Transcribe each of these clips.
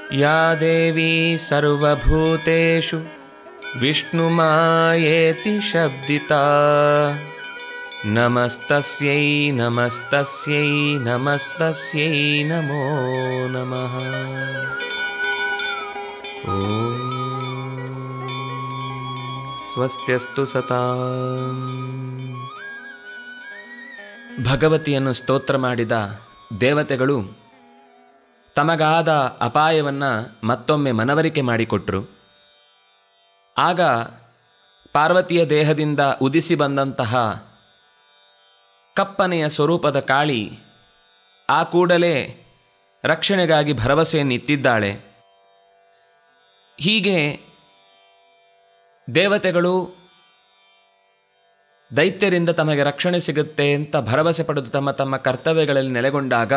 या देवी सर्वभूतेषु विष्णुमायेति शब्दिता नमस्तस्यै नमस्तस्यै नमस्तस्यै नमो नमः ಸ್ವಸ್ತ್ಯಸ್ತು ಸತಾಂ ಭಗವತಿಯನ್ನು ಸ್ತೋತ್ರ ಮಾಡಿದ ದೇವತೆಗಳು ತಮಗಾದ ಅಪಾಯವನ್ನು ಮತ್ತೊಮ್ಮೆ ಮನವರಿಕೆ ಮಾಡಿಕೊಟ್ರು ಆಗ ಪಾರ್ವತಿಯ ದೇಹದಿಂದ ಉದಿಸಿ ಬಂದಂತಹ ಕಪ್ಪನೆಯ ಸ್ವರೂಪದ ಕಾಳಿ ಆ ಕೂಡಲೇ ರಕ್ಷಣೆಗಾಗಿ ಭರವಸೆಯನ್ನಿತ್ತಿದ್ದಾಳೆ ಹೀಗೆ ದೇವತೆಗಳು ದೈತ್ಯರಿಂದ ತಮಗೆ ರಕ್ಷಣೆ ಸಿಗುತ್ತೆ ಅಂತ ಭರವಸೆ ಪಡೆದು ತಮ್ಮ ತಮ್ಮ ಕರ್ತವ್ಯಗಳಲ್ಲಿ ನೆಲೆಗೊಂಡಾಗ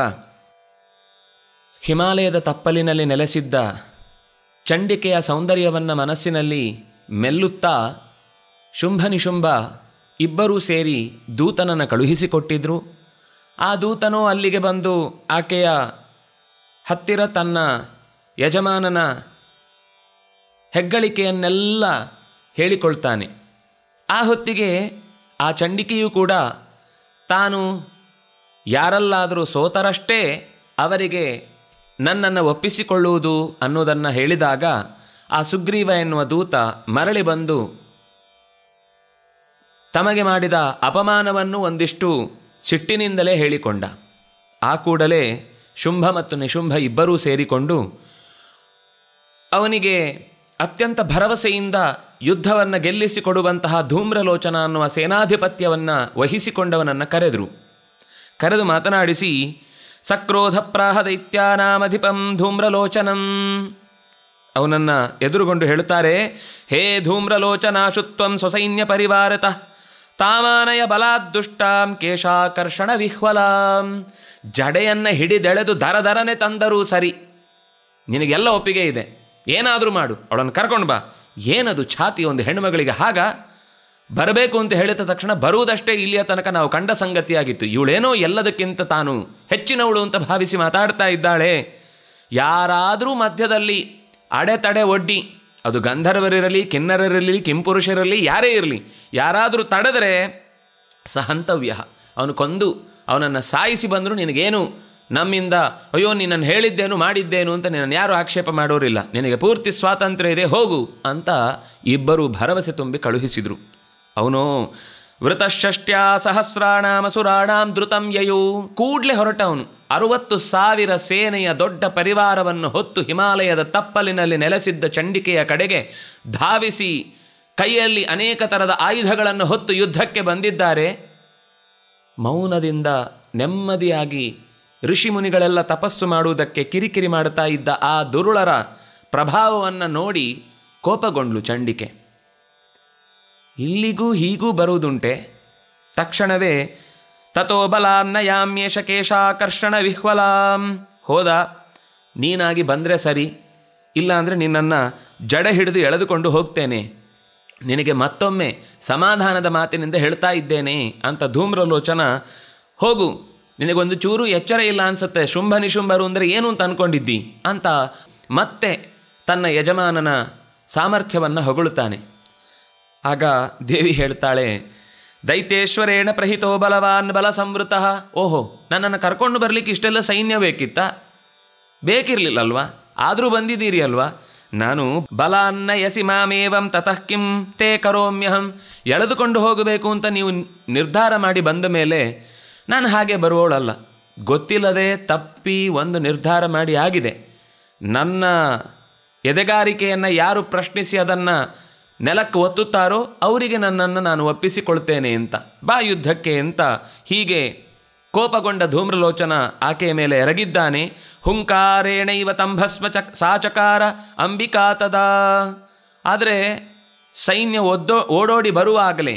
ಹಿಮಾಲಯದ ತಪ್ಪಲಿನಲ್ಲಿ ನೆಲೆಸಿದ್ದ ಚಂಡಿಕೆಯ ಸೌಂದರ್ಯವನ್ನು ಮನಸ್ಸಿನಲ್ಲಿ ಮೆಲ್ಲುತ್ತಾ ಶುಂಭ ನಿಶುಂಭ ಇಬ್ಬರೂ ಸೇರಿ ದೂತನನ್ನು ಕಳುಹಿಸಿಕೊಟ್ಟಿದ್ರು ಆ ದೂತನು ಅಲ್ಲಿಗೆ ಬಂದು ಆಕೆಯ ಹತ್ತಿರ ತನ್ನ ಯಜಮಾನನ ಹೆಗ್ಗಳಿಕೆಯನ್ನೆಲ್ಲ ಹೇಳಿಕೊಳ್ತಾನೆ ಆ ಹೊತ್ತಿಗೆ ಆ ಚಂಡಿಕೆಯೂ ಕೂಡ ತಾನು ಯಾರಲ್ಲಾದರೂ ಸೋತರಷ್ಟೇ ಅವರಿಗೆ ನನ್ನನ್ನು ಒಪ್ಪಿಸಿಕೊಳ್ಳುವುದು ಅನ್ನೋದನ್ನು ಹೇಳಿದಾಗ ಆ ಸುಗ್ರೀವ ಎನ್ನುವ ದೂತ ಮರಳಿ ಬಂದು ತಮಗೆ ಮಾಡಿದ ಅಪಮಾನವನ್ನು ಒಂದಿಷ್ಟು ಸಿಟ್ಟಿನಿಂದಲೇ ಹೇಳಿಕೊಂಡ ಆ ಕೂಡಲೇ ಶುಂಭ ಮತ್ತು ನಿಶುಂಭ ಇಬ್ಬರೂ ಸೇರಿಕೊಂಡು ಅವನಿಗೆ ಅತ್ಯಂತ ಭರವಸೆಯಿಂದ ಯುದ್ಧವನ್ನು ಗೆಲ್ಲಿಸಿಕೊಡುವಂತಹ ಧೂಮ್ರಲೋಚನ ಅನ್ನುವ ಸೇನಾಧಿಪತ್ಯವನ್ನು ವಹಿಸಿಕೊಂಡವನನ್ನು ಕರೆದರು ಕರೆದು ಮಾತನಾಡಿಸಿ ಸಕ್ರೋಧ ಪ್ರಾಹ ದೈತ್ಯಾನಾಮಧಿಪಂ ಧೂಮ್ರಲೋಚನಂ ಅವನನ್ನು ಎದುರುಗೊಂಡು ಹೇಳುತ್ತಾರೆ ಹೇ ಧೂಮ್ರಲೋಚನಾಶುತ್ವಂ ಸ್ವಸೈನ್ಯ ಪರಿವಾರತಃ ತಾಮಾನಯ ಬಲಾದ್ದುಷ್ಟಾಂ ಕೇಶಾಕರ್ಷಣ ವಿಹ್ವಲಾಂ ಜಡೆಯನ್ನು ಹಿಡಿದೆಳೆದು ದರ ದರನೆ ತಂದರೂ ಸರಿ ನಿನಗೆಲ್ಲ ಒಪ್ಪಿಗೆ ಇದೆ ಏನಾದರೂ ಮಾಡು ಅವಳನ್ನು ಕರ್ಕೊಂಡು ಬಾ ಏನದು ಛಾತಿ ಒಂದು ಹೆಣ್ಣುಮಗಳಿಗೆ ಹಾಗ ಬರಬೇಕು ಅಂತ ಹೇಳಿದ ತಕ್ಷಣ ಬರುವುದಷ್ಟೇ ಇಲ್ಲಿಯ ತನಕ ನಾವು ಕಂಡ ಸಂಗತಿಯಾಗಿತ್ತು ಇವಳೇನೋ ಎಲ್ಲದಕ್ಕಿಂತ ತಾನು ಹೆಚ್ಚಿನವಳು ಅಂತ ಭಾವಿಸಿ ಮಾತಾಡ್ತಾ ಇದ್ದಾಳೆ ಯಾರಾದರೂ ಮಧ್ಯದಲ್ಲಿ ಅಡೆತಡೆ ಒಡ್ಡಿ ಅದು ಗಂಧರ್ವರಿರಲಿ ಕಿನ್ನರರಿರಲಿ ಕಿಂಪುರುಷರಿರಲಿ ಯಾರೇ ಇರಲಿ ಯಾರಾದರೂ ತಡೆದರೆ ಸಹಂತವ್ಯ ಅವನು ಕೊಂದು ಅವನನ್ನು ಸಾಯಿಸಿ ಬಂದರೂ ನಿನಗೇನು ನಮ್ಮಿಂದ ಅಯ್ಯೋ ನಿನ್ನನ್ನು ಹೇಳಿದ್ದೇನು ಮಾಡಿದ್ದೇನು ಅಂತ ನಿನ್ನನ್ನು ಯಾರು ಆಕ್ಷೇಪ ಮಾಡೋರಿಲ್ಲ ನಿನಗೆ ಪೂರ್ತಿ ಸ್ವಾತಂತ್ರ್ಯ ಇದೆ ಹೋಗು ಅಂತ ಇಬ್ಬರು ಭರವಸೆ ತುಂಬಿ ಕಳುಹಿಸಿದರು ಅವನು ವೃತಷಷ್ಟ್ಯ ಸಹಸ್ರಾಣಾಮ ಸುರಾಣಾಂ ಧೃತಂ ಯಯು ಕೂಡಲೇ ಹೊರಟವನು ಅರುವತ್ತು ಸಾವಿರ ಸೇನೆಯ ದೊಡ್ಡ ಪರಿವಾರವನ್ನು ಹೊತ್ತು ಹಿಮಾಲಯದ ತಪ್ಪಲಿನಲ್ಲಿ ನೆಲೆಸಿದ್ದ ಚಂಡಿಕೆಯ ಕಡೆಗೆ ಧಾವಿಸಿ ಕೈಯಲ್ಲಿ ಅನೇಕ ಥರದ ಆಯುಧಗಳನ್ನು ಹೊತ್ತು ಯುದ್ಧಕ್ಕೆ ಬಂದಿದ್ದಾರೆ ಮೌನದಿಂದ ನೆಮ್ಮದಿಯಾಗಿ ಋಷಿಮುನಿಗಳೆಲ್ಲ ತಪಸ್ಸು ಮಾಡುವುದಕ್ಕೆ ಕಿರಿಕಿರಿ ಮಾಡುತ್ತಾ ಇದ್ದ ಆ ದುರುಳರ ಪ್ರಭಾವವನ್ನು ನೋಡಿ ಕೋಪಗೊಂಡ್ಲು ಚಂಡಿಕೆ ಇಲ್ಲಿಗೂ ಹೀಗೂ ಬರುವುದುಂಟೆ ತಕ್ಷಣವೇ ತಥೋ ಬಲಾನ್ನಯಾಮ್ಯೇಷ ಕೇಶಾಕರ್ಷಣ ವಿಹ್ವಲಾಂ ಹೋದ ನೀನಾಗಿ ಬಂದರೆ ಸರಿ ಇಲ್ಲಾಂದರೆ ನಿನ್ನನ್ನು ಜಡ ಹಿಡಿದು ಎಳೆದುಕೊಂಡು ಹೋಗ್ತೇನೆ ನಿನಗೆ ಮತ್ತೊಮ್ಮೆ ಸಮಾಧಾನದ ಮಾತಿನಿಂದ ಹೇಳ್ತಾ ಇದ್ದೇನೆ ಅಂತ ಧೂಮ್ರಲೋಚನ ಹೋಗು ನಿನಗೊಂದು ಚೂರು ಎಚ್ಚರ ಇಲ್ಲ ಅನ್ಸುತ್ತೆ ಶುಂಭ ನಿಶುಂಭರು ಅಂದರೆ ಏನು ಅಂತ ಅಂದ್ಕೊಂಡಿದ್ದಿ ಅಂತ ಮತ್ತೆ ತನ್ನ ಯಜಮಾನನ ಸಾಮರ್ಥ್ಯವನ್ನು ಹೊಗಳುತ್ತಾನೆ ಆಗ ದೇವಿ ಹೇಳ್ತಾಳೆ ದೈತ್ಯೇಶ್ವರೇಣ ಪ್ರಹಿತೋ ಬಲವಾನ್ ಬಲ ಸಂವೃತ ಓಹೋ ನನ್ನನ್ನು ಕರ್ಕೊಂಡು ಬರಲಿಕ್ಕೆ ಇಷ್ಟೆಲ್ಲ ಸೈನ್ಯ ಬೇಕಿತ್ತ ಬೇಕಿರಲಿಲ್ಲಲ್ವಾ ಆದರೂ ಬಂದಿದ್ದೀರಿ ಅಲ್ವಾ ನಾನು ಬಲಾನ್ನ ಯಸಿ ಮಾಮೇವಂ ತತಃ ಕಿಂ ತೇ ಕರೋಮ್ಯಹಂ ಎಳೆದುಕೊಂಡು ಹೋಗಬೇಕು ಅಂತ ನೀವು ನಿರ್ಧಾರ ಮಾಡಿ ಬಂದ ಮೇಲೆ ನಾನು ಹಾಗೆ ಬರುವವಳಲ್ಲ ಗೊತ್ತಿಲ್ಲದೆ ತಪ್ಪಿ ಒಂದು ನಿರ್ಧಾರ ಮಾಡಿ ಆಗಿದೆ ನನ್ನ ಎದೆಗಾರಿಕೆಯನ್ನು ಯಾರು ಪ್ರಶ್ನಿಸಿ ಅದನ್ನು ನೆಲಕ್ಕೆ ಒತ್ತುತ್ತಾರೋ ಅವರಿಗೆ ನನ್ನನ್ನು ನಾನು ಒಪ್ಪಿಸಿಕೊಳ್ತೇನೆ ಅಂತ ಬಾ ಯುದ್ಧಕ್ಕೆ ಅಂತ ಹೀಗೆ ಕೋಪಗೊಂಡ ಧೂಮ್ರಲೋಚನ ಆಕೆಯ ಮೇಲೆ ಎರಗಿದ್ದಾನೆ ಹುಂಕಾರೇಣೈವ ತಂಭಸ್ಮ ಚಕ್ ಸಾಚಕಾರ ಅಂಬಿಕಾ ತದಾ ಆದರೆ ಸೈನ್ಯ ಒದ್ದೋ ಓಡೋಡಿ ಬರುವಾಗಲೇ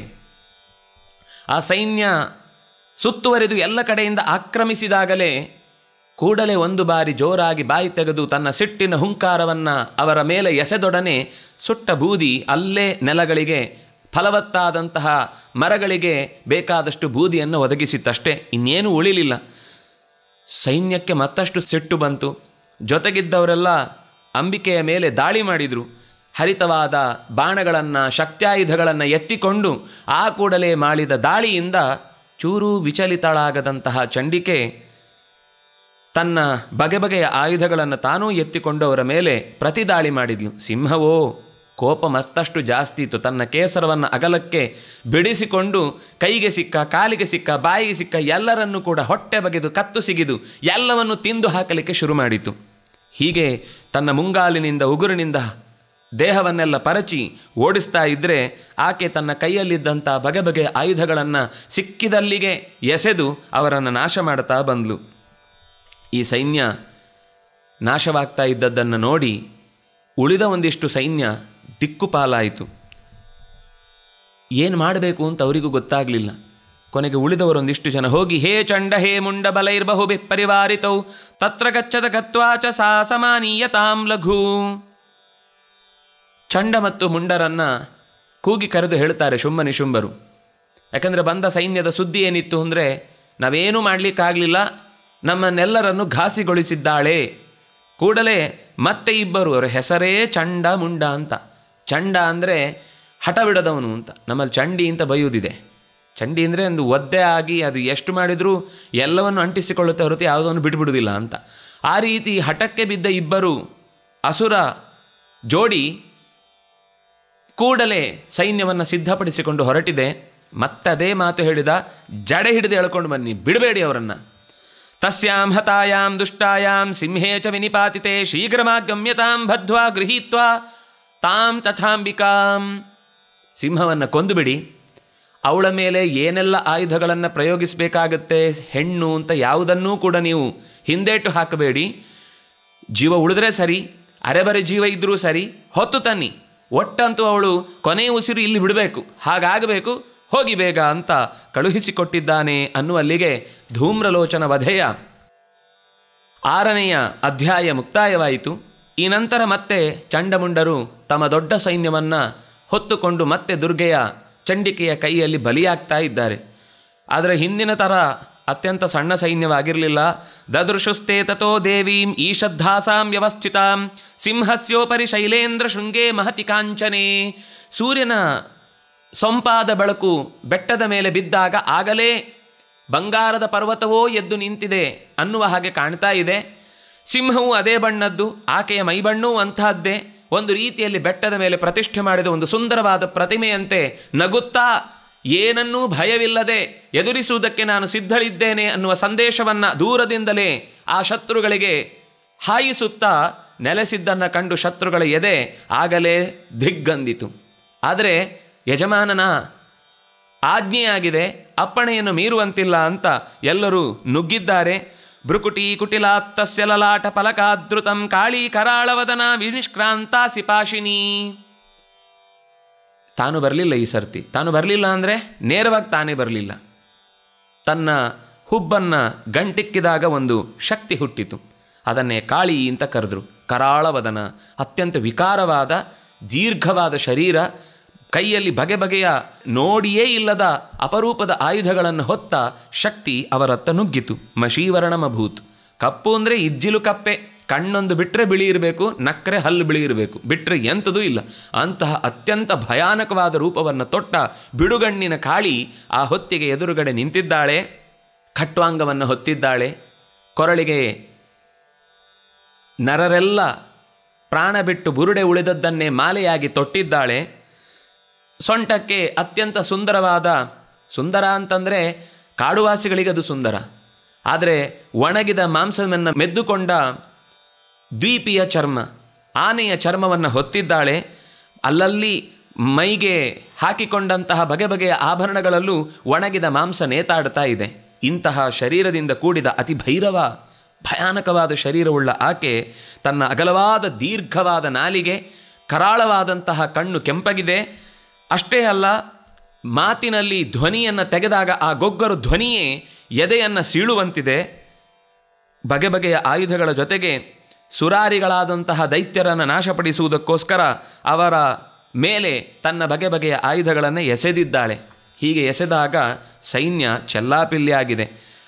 ಆ ಸೈನ್ಯ ಸುತ್ತುವರಿದು ಎಲ್ಲ ಕಡೆಯಿಂದ ಆಕ್ರಮಿಸಿದಾಗಲೇ ಕೂಡಲೇ ಒಂದು ಬಾರಿ ಜೋರಾಗಿ ಬಾಯಿ ತೆಗೆದು ತನ್ನ ಸಿಟ್ಟಿನ ಹುಂಕಾರವನ್ನು ಅವರ ಮೇಲೆ ಎಸೆದೊಡನೆ ಸುಟ್ಟ ಬೂದಿ ಅಲ್ಲೇ ನೆಲಗಳಿಗೆ ಫಲವತ್ತಾದಂತಹ ಮರಗಳಿಗೆ ಬೇಕಾದಷ್ಟು ಬೂದಿಯನ್ನು ಒದಗಿಸಿತ್ತಷ್ಟೇ ಇನ್ನೇನು ಉಳಿಲಿಲ್ಲ ಸೈನ್ಯಕ್ಕೆ ಮತ್ತಷ್ಟು ಸಿಟ್ಟು ಬಂತು ಜೊತೆಗಿದ್ದವರೆಲ್ಲ ಅಂಬಿಕೆಯ ಮೇಲೆ ದಾಳಿ ಮಾಡಿದರು ಹರಿತವಾದ ಬಾಣಗಳನ್ನು ಶಕ್ತ್ಯಾಯುಧಗಳನ್ನು ಎತ್ತಿಕೊಂಡು ಆ ಕೂಡಲೇ ಮಾಡಿದ ದಾಳಿಯಿಂದ ಚೂರು ವಿಚಲಿತಳಾಗದಂತಹ ಚಂಡಿಕೆ ತನ್ನ ಬಗೆ ಬಗೆಯ ಆಯುಧಗಳನ್ನು ತಾನೂ ಎತ್ತಿಕೊಂಡು ಅವರ ಮೇಲೆ ಪ್ರತಿದಾಳಿ ಮಾಡಿದ್ಲು ಸಿಂಹವೋ ಕೋಪ ಮತ್ತಷ್ಟು ಜಾಸ್ತಿ ಇತ್ತು ತನ್ನ ಕೇಸರವನ್ನು ಅಗಲಕ್ಕೆ ಬಿಡಿಸಿಕೊಂಡು ಕೈಗೆ ಸಿಕ್ಕ ಕಾಲಿಗೆ ಸಿಕ್ಕ ಬಾಯಿಗೆ ಸಿಕ್ಕ ಎಲ್ಲರನ್ನೂ ಕೂಡ ಹೊಟ್ಟೆ ಬಗೆದು ಕತ್ತು ಸಿಗಿದು ಎಲ್ಲವನ್ನು ತಿಂದು ಹಾಕಲಿಕ್ಕೆ ಶುರು ಮಾಡಿತು ಹೀಗೆ ತನ್ನ ಮುಂಗಾಲಿನಿಂದ ಉಗುರಿನಿಂದ ದೇಹವನ್ನೆಲ್ಲ ಪರಚಿ ಓಡಿಸ್ತಾ ಇದ್ದರೆ ಆಕೆ ತನ್ನ ಕೈಯಲ್ಲಿದ್ದಂಥ ಬಗೆ ಬಗೆಯ ಆಯುಧಗಳನ್ನು ಸಿಕ್ಕಿದಲ್ಲಿಗೆ ಎಸೆದು ಅವರನ್ನು ನಾಶ ಮಾಡ್ತಾ ಬಂದ್ಲು ಈ ಸೈನ್ಯ ನಾಶವಾಗ್ತಾ ಇದ್ದದ್ದನ್ನು ನೋಡಿ ಉಳಿದ ಒಂದಿಷ್ಟು ಸೈನ್ಯ ದಿಕ್ಕುಪಾಲಾಯಿತು ಏನು ಮಾಡಬೇಕು ಅಂತ ಅವರಿಗೂ ಗೊತ್ತಾಗಲಿಲ್ಲ ಕೊನೆಗೆ ಉಳಿದವರೊಂದಿಷ್ಟು ಜನ ಹೋಗಿ ಹೇ ಚಂಡ ಹೇ ಮುಂಡ ಬಲೈರ್ಬಹುಬಿ ಪರಿವಾರಿತೌ ತತ್ರ ಗಚ್ಚದ ಗತ್ವಾಚ ಸಾ ಸಮಾನೀಯತಾಂ ಲಘು ಚಂಡ ಮತ್ತು ಮುಂಡರನ್ನ ಕೂಗಿ ಕರೆದು ಹೇಳ್ತಾರೆ ಶುಂಭ ನಿಶುಂಭರು ಯಾಕಂದರೆ ಬಂದ ಸೈನ್ಯದ ಸುದ್ದಿ ಏನಿತ್ತು ಅಂದರೆ ನಾವೇನೂ ಮಾಡಲಿಕ್ಕಾಗಲಿಲ್ಲ ನಮ್ಮನ್ನೆಲ್ಲರನ್ನು ಘಾಸಿಗೊಳಿಸಿದ್ದಾಳೆ ಕೂಡಲೇ ಮತ್ತೆ ಇಬ್ಬರು ಅವರ ಹೆಸರೇ ಚಂಡ ಮುಂಡ ಅಂತ ಚಂಡ ಅಂದರೆ ಹಠ ಬಿಡದವನು ಅಂತ ನಮ್ಮಲ್ಲಿ ಚಂಡಿ ಅಂತ ಬೈಯುವುದಿದೆ ಚಂಡಿ ಅಂದರೆ ಒಂದು ಒದ್ದೆ ಆಗಿ ಅದು ಎಷ್ಟು ಮಾಡಿದರೂ ಎಲ್ಲವನ್ನು ಅಂಟಿಸಿಕೊಳ್ಳುತ್ತೆ ಹೊರತು ಯಾವುದನ್ನು ಬಿಟ್ಬಿಡುವುದಿಲ್ಲ ಅಂತ ಆ ರೀತಿ ಹಠಕ್ಕೆ ಬಿದ್ದ ಇಬ್ಬರು ಅಸುರ ಜೋಡಿ ಕೂಡಲೇ ಸೈನ್ಯವನ್ನು ಸಿದ್ಧಪಡಿಸಿಕೊಂಡು ಹೊರಟಿದೆ ಮತ್ತೆ ಅದೇ ಮಾತು ಹೇಳಿದ ಜಡೆ ಹಿಡಿದು ಎಳ್ಕೊಂಡು ಬನ್ನಿ ಬಿಡಬೇಡಿ ಅವರನ್ನು ತಸ್ಯಾಂ ಹತಾಯಾಂ ದುಷ್ಟಾಯಾಂ ಸಿಂಹೇ ಚ ವಿನಿಪಾತಿತೆ ಶೀಘ್ರಮಾಗಮ್ಯತಾಂ ಬದ್ಧ್ವಾ ಗೃಹೀತ್ವಾ ತಾಂ ತಥಾಂಬಿಕಾಂ ಸಿಂಹವನ್ನು ಕೊಂದುಬಿಡಿ ಅವಳ ಮೇಲೆ ಏನೆಲ್ಲ ಆಯುಧಗಳನ್ನು ಪ್ರಯೋಗಿಸಬೇಕಾಗತ್ತೆ ಹೆಣ್ಣು ಅಂತ ಯಾವುದನ್ನೂ ಕೂಡ ನೀವು ಹಿಂದೇಟು ಹಾಕಬೇಡಿ ಜೀವ ಉಳಿದ್ರೆ ಸರಿ ಅರೆಬರೆ ಜೀವ ಇದ್ದರೂ ಸರಿ ಹೊತ್ತು ತನ್ನಿ ಒಟ್ಟಂತೂ ಅವಳು ಕೊನೆಯ ಉಸಿರು ಇಲ್ಲಿ ಬಿಡಬೇಕು ಹಾಗಾಗಬೇಕು ಹೋಗಿ ಬೇಗ ಅಂತ ಕಳುಹಿಸಿಕೊಟ್ಟಿದ್ದಾನೆ ಅನ್ನುವಲ್ಲಿಗೆ ಧೂಮ್ರಲೋಚನ ವಧೆಯ ಆರನೆಯ ಅಧ್ಯಾಯ ಮುಕ್ತಾಯವಾಯಿತು ಈ ನಂತರ ಮತ್ತೆ ಚಂಡಮುಂಡರು ತಮ್ಮ ದೊಡ್ಡ ಸೈನ್ಯವನ್ನು ಹೊತ್ತುಕೊಂಡು ಮತ್ತೆ ದುರ್ಗೆಯ ಚಂಡಿಕೆಯ ಕೈಯಲ್ಲಿ ಬಲಿಯಾಗ್ತಾ ಇದ್ದಾರೆ ಆದರೆ ಹಿಂದಿನ ಥರ ಅತ್ಯಂತ ಸಣ್ಣ ಸೈನ್ಯವಾಗಿರಲಿಲ್ಲ ದದೃಶುಸ್ತೆ ತಥೋ ದೇವೀಂ ಈಶದ್ಧಾಸಾಂ ವ್ಯವಸ್ಥಿತಾಂ ಸಿಂಹಸ್ಯೋಪರಿ ಶೈಲೇಂದ್ರ ಶೃಂಗೇ ಮಹತಿ ಕಾಂಚನೆ ಸೂರ್ಯನ ಸೊಂಪಾದ ಬೆಳಕು ಬೆಟ್ಟದ ಮೇಲೆ ಬಿದ್ದಾಗ ಆಗಲೇ ಬಂಗಾರದ ಪರ್ವತವೋ ಎದ್ದು ನಿಂತಿದೆ ಅನ್ನುವ ಹಾಗೆ ಕಾಣ್ತಾ ಇದೆ ಸಿಂಹವು ಅದೇ ಬಣ್ಣದ್ದು ಆಕೆಯ ಮೈಬಣ್ಣವೂ ಅಂತಹದ್ದೇ ಒಂದು ರೀತಿಯಲ್ಲಿ ಬೆಟ್ಟದ ಮೇಲೆ ಪ್ರತಿಷ್ಠೆ ಮಾಡಿದ ಒಂದು ಸುಂದರವಾದ ಪ್ರತಿಮೆಯಂತೆ ನಗುತ್ತಾ ಏನನ್ನೂ ಭಯವಿಲ್ಲದೆ ಎದುರಿಸುವುದಕ್ಕೆ ನಾನು ಸಿದ್ಧಳಿದ್ದೇನೆ ಅನ್ನುವ ಸಂದೇಶವನ್ನು ದೂರದಿಂದಲೇ ಆ ಶತ್ರುಗಳಿಗೆ ಹಾಯಿಸುತ್ತಾ ನೆಲೆಸಿದ್ದನ್ನು ಕಂಡು ಶತ್ರುಗಳ ಎದೆ ಆಗಲೇ ದಿಗ್ಗಂದಿತು ಆದರೆ ಯಜಮಾನನ ಆಜ್ಞೆಯಾಗಿದೆ ಅಪ್ಪಣೆಯನ್ನು ಮೀರುವಂತಿಲ್ಲ ಅಂತ ಎಲ್ಲರೂ ನುಗ್ಗಿದ್ದಾರೆ ಭ್ರುಕುಟಿ ಕುಟಿಲಾತ್ತಸ್ಯ ಲಲಾಟ ಫಲಕಾದೃತಂ ಕಾಳಿ ಕರಾಳವದನ ವಿನಿಷ್ಕ್ರಾಂತ ಸಿಪಾಶಿನಿ ತಾನು ಬರಲಿಲ್ಲ ಈ ಸರ್ತಿ ತಾನು ಬರಲಿಲ್ಲ ಅಂದರೆ ನೇರವಾಗಿ ತಾನೇ ಬರಲಿಲ್ಲ ತನ್ನ ಹುಬ್ಬನ್ನು ಗಂಟಿಕ್ಕಿದಾಗ ಒಂದು ಶಕ್ತಿ ಹುಟ್ಟಿತು ಅದನ್ನೇ ಕಾಳಿ ಅಂತ ಕರೆದ್ರು ಕರಾಳವದನ ಅತ್ಯಂತ ವಿಕಾರವಾದ ದೀರ್ಘವಾದ ಶರೀರ ಕೈಯಲ್ಲಿ ಬಗೆ ಬಗೆಯ ನೋಡಿಯೇ ಇಲ್ಲದ ಅಪರೂಪದ ಆಯುಧಗಳನ್ನು ಹೊತ್ತ ಶಕ್ತಿ ಅವರತ್ತ ನುಗ್ಗಿತು ಮಶೀವರ್ಣಮಭೂತ್ ಕಪ್ಪು ಅಂದರೆ ಇಜ್ಜಿಲು ಕಪ್ಪೆ ಕಣ್ಣೊಂದು ಬಿಟ್ಟರೆ ಬಿಳಿ ಇರಬೇಕು ನಕ್ಕರೆ ಹಲ್ಲು ಬಿಳಿ ಇರಬೇಕು ಬಿಟ್ಟರೆ ಎಂಥದೂ ಇಲ್ಲ ಅಂತಹ ಅತ್ಯಂತ ಭಯಾನಕವಾದ ರೂಪವನ್ನು ತೊಟ್ಟ ಬಿಡುಗಣ್ಣಿನ ಕಾಳಿ ಆ ಹೊತ್ತಿಗೆ ಎದುರುಗಡೆ ನಿಂತಿದ್ದಾಳೆ ಖಟ್ವಾಂಗವನ್ನು ಹೊತ್ತಿದ್ದಾಳೆ ಕೊರಳಿಗೆ ನರರೆಲ್ಲ ಪ್ರಾಣ ಬಿಟ್ಟು ಬುರುಡೆ ಉಳಿದದ್ದನ್ನೇ ಮಾಲೆಯಾಗಿ ತೊಟ್ಟಿದ್ದಾಳೆ ಸೊಂಟಕ್ಕೆ ಅತ್ಯಂತ ಸುಂದರವಾದ ಸುಂದರ ಅಂತಂದರೆ ಕಾಡುವಾಸಿಗಳಿಗೆ ಅದು ಸುಂದರ ಆದರೆ ಒಣಗಿದ ಮಾಂಸವನ್ನು ಮೆದ್ದುಕೊಂಡ ದ್ವೀಪಿಯ ಚರ್ಮ ಆನೆಯ ಚರ್ಮವನ್ನು ಹೊತ್ತಿದ್ದಾಳೆ ಅಲ್ಲಲ್ಲಿ ಮೈಗೆ ಹಾಕಿಕೊಂಡಂತಹ ಬಗೆ ಬಗೆಯ ಆಭರಣಗಳಲ್ಲೂ ಒಣಗಿದ ಮಾಂಸ ನೇತಾಡ್ತಾ ಇದೆ ಇಂತಹ ಶರೀರದಿಂದ ಕೂಡಿದ ಅತಿ ಭೈರವ ಭಯಾನಕವಾದ ಶರೀರವುಳ್ಳ ಆಕೆ ತನ್ನ ಅಗಲವಾದ ದೀರ್ಘವಾದ ನಾಲಿಗೆ ಕರಾಳವಾದಂತಹ ಕಣ್ಣು ಕೆಂಪಗಿದೆ ಅಷ್ಟೇ ಅಲ್ಲ ಮಾತಿನಲ್ಲಿ ಧ್ವನಿಯನ್ನು ತೆಗೆದಾಗ ಆ ಗೊಗ್ಗರು ಧ್ವನಿಯೇ ಎದೆಯನ್ನು ಸೀಳುವಂತಿದೆ ಬಗೆ ಬಗೆಯ ಆಯುಧಗಳ ಜೊತೆಗೆ ಸುರಾರಿಗಳಾದಂತಹ ದೈತ್ಯರನ್ನು ನಾಶಪಡಿಸುವುದಕ್ಕೋಸ್ಕರ ಅವರ ಮೇಲೆ ತನ್ನ ಬಗೆ ಬಗೆಯ ಆಯುಧಗಳನ್ನು ಎಸೆದಿದ್ದಾಳೆ ಹೀಗೆ ಎಸೆದಾಗ ಸೈನ್ಯ ಚೆಲ್ಲಾಪಿಲ್ಲಿಯಾಗಿದೆ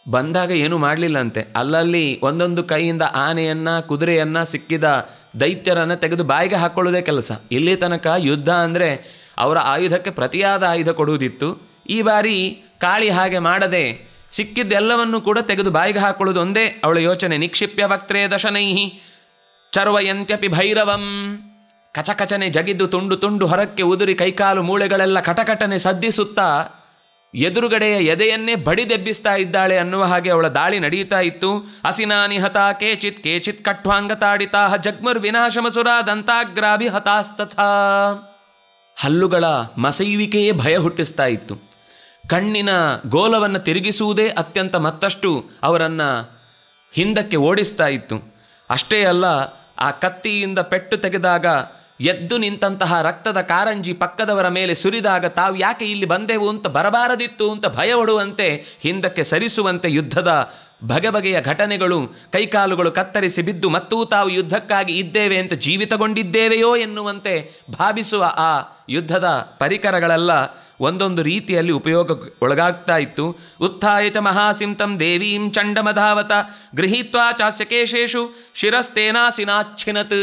ಬಂದಾಗ ಏನೂ ಮಾಡಲಿಲ್ಲಂತೆ ಅಲ್ಲಲ್ಲಿ ಒಂದೊಂದು ಕೈಯಿಂದ ಆನೆಯನ್ನು ಕುದುರೆಯನ್ನು ಸಿಕ್ಕಿದ ದೈತ್ಯರನ್ನು ತೆಗೆದು ಬಾಯಿಗೆ ಹಾಕ್ಕೊಳ್ಳೋದೇ ಕೆಲಸ ಇಲ್ಲಿ ತನಕ ಯುದ್ಧ ಅಂದರೆ ಅವರ ಆಯುಧಕ್ಕೆ ಪ್ರತಿಯಾದ ಆಯುಧ ಕೊಡುವುದಿತ್ತು ಈ ಬಾರಿ ಕಾಳಿ ಹಾಗೆ ಮಾಡದೆ ಸಿಕ್ಕಿದ್ದೆಲ್ಲವನ್ನು ಕೂಡ ತೆಗೆದು ಬಾಯಿಗೆ ಹಾಕೊಳ್ಳೋದು ಒಂದೇ ಅವಳ ಯೋಚನೆ ನಿಕ್ಷಿಪ್ಯ ವಕ್ತ್ರೇ ದಶನೈಹಿ ಚರ್ವಯಂತ್ಯಪಿ ಭೈರವಂ ಕಚಕಚನೆ ಜಗಿದ್ದು ತುಂಡು ತುಂಡು ಹೊರಕ್ಕೆ ಉದುರಿ ಕೈಕಾಲು ಮೂಳೆಗಳೆಲ್ಲ ಕಟಕಟನೆ ಸದ್ದಿಸುತ್ತಾ ಎದುರುಗಡೆಯ ಎದೆಯನ್ನೇ ಬಡಿದೆಬ್ಬಿಸ್ತಾ ಇದ್ದಾಳೆ ಅನ್ನುವ ಹಾಗೆ ಅವಳ ದಾಳಿ ನಡೆಯುತ್ತಾ ಇತ್ತು ಅಸಿನಾನಿ ಹತ ಕೇಚಿತ್ ಕೇಚಿತ್ ಕಟ್ವಾಂಗ ತಾಡಿತಾ ಜಗ್ಮುರ್ ವಿನಾಶಮಸುರ ದಂತಾಗ್ರಾಭಿ ಹತಾಸ್ತಥಾ ಹಲ್ಲುಗಳ ಮಸೆಯುವಿಕೆಯೇ ಭಯ ಹುಟ್ಟಿಸ್ತಾ ಇತ್ತು ಕಣ್ಣಿನ ಗೋಲವನ್ನು ತಿರುಗಿಸುವುದೇ ಅತ್ಯಂತ ಮತ್ತಷ್ಟು ಅವರನ್ನು ಹಿಂದಕ್ಕೆ ಓಡಿಸ್ತಾ ಇತ್ತು ಅಷ್ಟೇ ಅಲ್ಲ ಆ ಕತ್ತಿಯಿಂದ ಪೆಟ್ಟು ತೆಗೆದಾಗ ಎದ್ದು ನಿಂತಹ ರಕ್ತದ ಕಾರಂಜಿ ಪಕ್ಕದವರ ಮೇಲೆ ಸುರಿದಾಗ ತಾವು ಯಾಕೆ ಇಲ್ಲಿ ಬಂದೆವು ಅಂತ ಬರಬಾರದಿತ್ತು ಅಂತ ಭಯ ಒಡುವಂತೆ ಹಿಂದಕ್ಕೆ ಸರಿಸುವಂತೆ ಯುದ್ಧದ ಬಗೆ ಬಗೆಯ ಘಟನೆಗಳು ಕೈಕಾಲುಗಳು ಕತ್ತರಿಸಿ ಬಿದ್ದು ಮತ್ತೂ ತಾವು ಯುದ್ಧಕ್ಕಾಗಿ ಇದ್ದೇವೆ ಅಂತ ಜೀವಿತಗೊಂಡಿದ್ದೇವೆಯೋ ಎನ್ನುವಂತೆ ಭಾವಿಸುವ ಆ ಯುದ್ಧದ ಪರಿಕರಗಳೆಲ್ಲ ಒಂದೊಂದು ರೀತಿಯಲ್ಲಿ ಉಪಯೋಗ ಒಳಗಾಗ್ತಾ ಇತ್ತು ಉತ್ಥಾಯ ಚ ಮಹಾಸಿಂತಂ ದೇವೀಂ ಚಂಡಮಧಾವತ ಗೃಹೀತ್ವಾ ಚಾಸ್ಯಕೇಶೇಷು ಶಿರಸ್ತೇನಾಸಿನಾಚ್ಛಿನತ್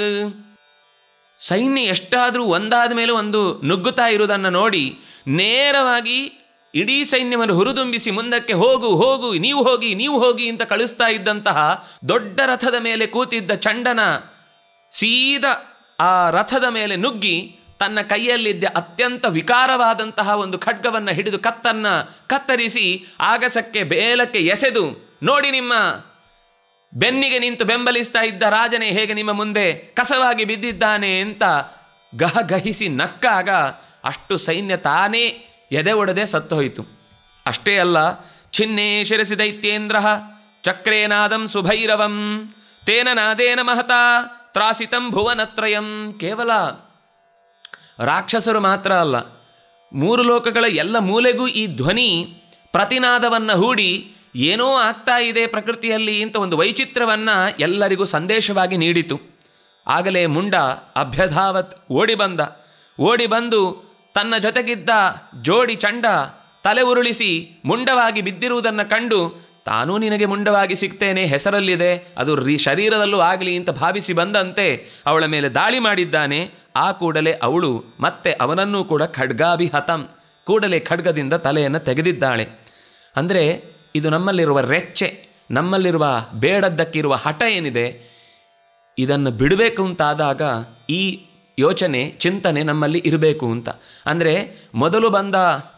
ಸೈನ್ಯ ಎಷ್ಟಾದರೂ ಒಂದಾದ ಮೇಲೆ ಒಂದು ನುಗ್ಗುತ್ತಾ ಇರುವುದನ್ನು ನೋಡಿ ನೇರವಾಗಿ ಇಡೀ ಸೈನ್ಯವನ್ನು ಹುರಿದುಂಬಿಸಿ ಮುಂದಕ್ಕೆ ಹೋಗು ಹೋಗು ನೀವು ಹೋಗಿ ನೀವು ಹೋಗಿ ಅಂತ ಕಳಿಸ್ತಾ ಇದ್ದಂತಹ ದೊಡ್ಡ ರಥದ ಮೇಲೆ ಕೂತಿದ್ದ ಚಂಡನ ಸೀದ ಆ ರಥದ ಮೇಲೆ ನುಗ್ಗಿ ತನ್ನ ಕೈಯಲ್ಲಿದ್ದ ಅತ್ಯಂತ ವಿಕಾರವಾದಂತಹ ಒಂದು ಖಡ್ಗವನ್ನು ಹಿಡಿದು ಕತ್ತನ್ನ ಕತ್ತರಿಸಿ ಆಗಸಕ್ಕೆ ಬೇಲಕ್ಕೆ ಎಸೆದು ನೋಡಿ ನಿಮ್ಮ ಬೆನ್ನಿಗೆ ನಿಂತು ಬೆಂಬಲಿಸ್ತಾ ಇದ್ದ ರಾಜನೇ ಹೇಗೆ ನಿಮ್ಮ ಮುಂದೆ ಕಸವಾಗಿ ಬಿದ್ದಿದ್ದಾನೆ ಅಂತ ಗಹಗಹಿಸಿ ನಕ್ಕಾಗ ಅಷ್ಟು ಸೈನ್ಯ ತಾನೇ ಎದೆ ಒಡೆದೇ ಸತ್ತು ಹೋಯಿತು ಅಷ್ಟೇ ಅಲ್ಲ ಚಿನ್ನೇ ಶಿರಸಿ ದೈತ್ಯೇಂದ್ರ ಚಕ್ರೇನಾದಂ ಸುಭೈರವಂ ತೇನ ನಾದೇನ ಮಹತಾ ತ್ರಾಸಿತಂ ಭುವನತ್ರಯಂ ಕೇವಲ ರಾಕ್ಷಸರು ಮಾತ್ರ ಅಲ್ಲ ಮೂರು ಲೋಕಗಳ ಎಲ್ಲ ಮೂಲೆಗೂ ಈ ಧ್ವನಿ ಪ್ರತಿನಾದವನ್ನು ಹೂಡಿ ಏನೋ ಆಗ್ತಾ ಇದೆ ಪ್ರಕೃತಿಯಲ್ಲಿ ಅಂತ ಒಂದು ವೈಚಿತ್ರವನ್ನು ಎಲ್ಲರಿಗೂ ಸಂದೇಶವಾಗಿ ನೀಡಿತು ಆಗಲೇ ಮುಂಡ ಅಭ್ಯಧಾವತ್ ಓಡಿ ಬಂದ ಓಡಿ ಬಂದು ತನ್ನ ಜೊತೆಗಿದ್ದ ಜೋಡಿ ಚಂಡ ತಲೆ ಉರುಳಿಸಿ ಮುಂಡವಾಗಿ ಬಿದ್ದಿರುವುದನ್ನು ಕಂಡು ತಾನೂ ನಿನಗೆ ಮುಂಡವಾಗಿ ಸಿಗ್ತೇನೆ ಹೆಸರಲ್ಲಿದೆ ಅದು ರೀ ಶರೀರದಲ್ಲೂ ಆಗಲಿ ಅಂತ ಭಾವಿಸಿ ಬಂದಂತೆ ಅವಳ ಮೇಲೆ ದಾಳಿ ಮಾಡಿದ್ದಾನೆ ಆ ಕೂಡಲೇ ಅವಳು ಮತ್ತೆ ಅವನನ್ನೂ ಕೂಡ ಖಡ್ಗಾಭಿಹತಂ ಕೂಡಲೇ ಖಡ್ಗದಿಂದ ತಲೆಯನ್ನು ತೆಗೆದಿದ್ದಾಳೆ ಅಂದರೆ ಇದು ನಮ್ಮಲ್ಲಿರುವ ರೆಚ್ಚೆ ನಮ್ಮಲ್ಲಿರುವ ಬೇಡದ್ದಕ್ಕಿರುವ ಹಠ ಏನಿದೆ ಇದನ್ನು ಬಿಡಬೇಕು ಅಂತಾದಾಗ ಈ ಯೋಚನೆ ಚಿಂತನೆ ನಮ್ಮಲ್ಲಿ ಇರಬೇಕು ಅಂತ ಅಂದರೆ ಮೊದಲು ಬಂದ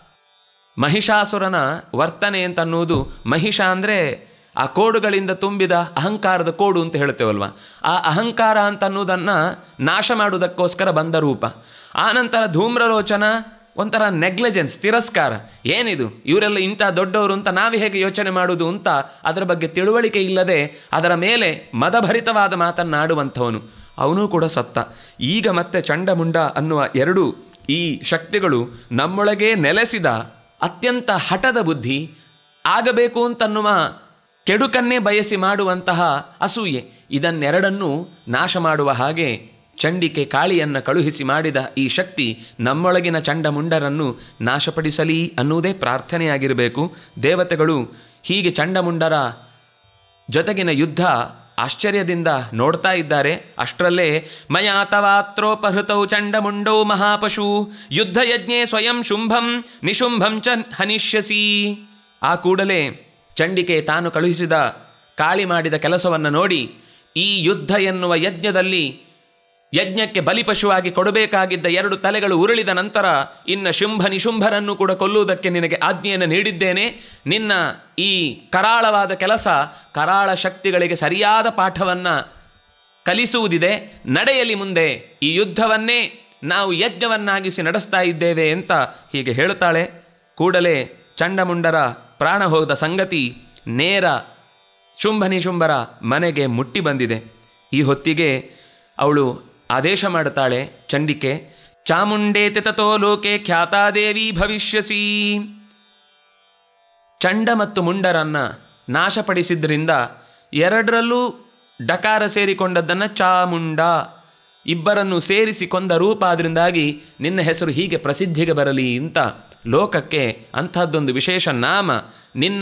ಮಹಿಷಾಸುರನ ವರ್ತನೆ ಅಂತ ಅನ್ನುವುದು ಮಹಿಷ ಅಂದರೆ ಆ ಕೋಡುಗಳಿಂದ ತುಂಬಿದ ಅಹಂಕಾರದ ಕೋಡು ಅಂತ ಹೇಳ್ತೇವಲ್ವ ಆ ಅಹಂಕಾರ ಅಂತ ಅನ್ನೋದನ್ನು ನಾಶ ಮಾಡುವುದಕ್ಕೋಸ್ಕರ ಬಂದ ರೂಪ ಆನಂತರ ಧೂಮ್ರರೋಚನ ಒಂಥರ ನೆಗ್ಲೆಜೆನ್ಸ್ ತಿರಸ್ಕಾರ ಏನಿದು ಇವರೆಲ್ಲ ಇಂಥ ದೊಡ್ಡವರು ಅಂತ ನಾವೇ ಹೇಗೆ ಯೋಚನೆ ಮಾಡುವುದು ಅಂತ ಅದರ ಬಗ್ಗೆ ತಿಳುವಳಿಕೆ ಇಲ್ಲದೆ ಅದರ ಮೇಲೆ ಮದಭರಿತವಾದ ಮಾತನ್ನಾಡುವಂಥವನು ಅವನೂ ಕೂಡ ಸತ್ತ ಈಗ ಮತ್ತೆ ಚಂಡಮುಂಡ ಅನ್ನುವ ಎರಡು ಈ ಶಕ್ತಿಗಳು ನಮ್ಮೊಳಗೆ ನೆಲೆಸಿದ ಅತ್ಯಂತ ಹಠದ ಬುದ್ಧಿ ಆಗಬೇಕು ಅಂತನ್ನುವ ಕೆಡುಕನ್ನೇ ಬಯಸಿ ಮಾಡುವಂತಹ ಅಸೂಯೆ ಇದನ್ನೆರಡನ್ನೂ ನಾಶ ಮಾಡುವ ಹಾಗೆ ಚಂಡಿಕೆ ಕಾಳಿಯನ್ನು ಕಳುಹಿಸಿ ಮಾಡಿದ ಈ ಶಕ್ತಿ ನಮ್ಮೊಳಗಿನ ಚಂಡಮುಂಡರನ್ನು ನಾಶಪಡಿಸಲಿ ಅನ್ನುವುದೇ ಪ್ರಾರ್ಥನೆಯಾಗಿರಬೇಕು ದೇವತೆಗಳು ಹೀಗೆ ಚಂಡಮುಂಡರ ಜೊತೆಗಿನ ಯುದ್ಧ ಆಶ್ಚರ್ಯದಿಂದ ನೋಡ್ತಾ ಇದ್ದಾರೆ ಅಷ್ಟರಲ್ಲೇ ಮಯಾತವಾತ್ರೋಪಹೃತೌ ಚಂಡಮುಂಡೌ ಮಹಾಪಶು ಯುದ್ಧಯಜ್ಞೆ ಸ್ವಯಂ ಶುಂಭಂ ನಿಶುಂಭಂ ಚ ಹನಿಷ್ಯಸಿ ಆ ಕೂಡಲೇ ಚಂಡಿಕೆ ತಾನು ಕಳುಹಿಸಿದ ಕಾಳಿ ಮಾಡಿದ ಕೆಲಸವನ್ನು ನೋಡಿ ಈ ಯುದ್ಧ ಎನ್ನುವ ಯಜ್ಞದಲ್ಲಿ ಯಜ್ಞಕ್ಕೆ ಬಲಿಪಶುವಾಗಿ ಕೊಡಬೇಕಾಗಿದ್ದ ಎರಡು ತಲೆಗಳು ಉರುಳಿದ ನಂತರ ಇನ್ನು ಶುಂಭ ನಿಶುಂಭರನ್ನು ಕೂಡ ಕೊಲ್ಲುವುದಕ್ಕೆ ನಿನಗೆ ಆಜ್ಞೆಯನ್ನು ನೀಡಿದ್ದೇನೆ ನಿನ್ನ ಈ ಕರಾಳವಾದ ಕೆಲಸ ಕರಾಳ ಶಕ್ತಿಗಳಿಗೆ ಸರಿಯಾದ ಪಾಠವನ್ನು ಕಲಿಸುವುದಿದೆ ನಡೆಯಲಿ ಮುಂದೆ ಈ ಯುದ್ಧವನ್ನೇ ನಾವು ಯಜ್ಞವನ್ನಾಗಿಸಿ ನಡೆಸ್ತಾ ಇದ್ದೇವೆ ಅಂತ ಹೀಗೆ ಹೇಳುತ್ತಾಳೆ ಕೂಡಲೇ ಚಂಡಮುಂಡರ ಪ್ರಾಣ ಹೋದ ಸಂಗತಿ ನೇರ ಶುಂಭ ನಿಶುಂಭರ ಮನೆಗೆ ಮುಟ್ಟಿ ಬಂದಿದೆ ಈ ಹೊತ್ತಿಗೆ ಅವಳು ಆದೇಶ ಮಾಡುತ್ತಾಳೆ ಚಂಡಿಕೆ ಚಾಮುಂಡೇತಿ ತಥೋ ಲೋಕೆ ಖ್ಯಾತಾದೇವಿ ಭವಿಷ್ಯಸಿ ಚಂಡ ಮತ್ತು ಮುಂಡರನ್ನು ನಾಶಪಡಿಸಿದ್ರಿಂದ ಎರಡರಲ್ಲೂ ಡಕಾರ ಸೇರಿಕೊಂಡದ್ದನ್ನು ಚಾಮುಂಡ ಇಬ್ಬರನ್ನು ಸೇರಿಸಿ ಕೊಂದ ರೂಪ ಅದರಿಂದಾಗಿ ನಿನ್ನ ಹೆಸರು ಹೀಗೆ ಪ್ರಸಿದ್ಧಿಗೆ ಬರಲಿ ಅಂತ ಲೋಕಕ್ಕೆ ಅಂಥದ್ದೊಂದು ವಿಶೇಷ ನಾಮ ನಿನ್ನ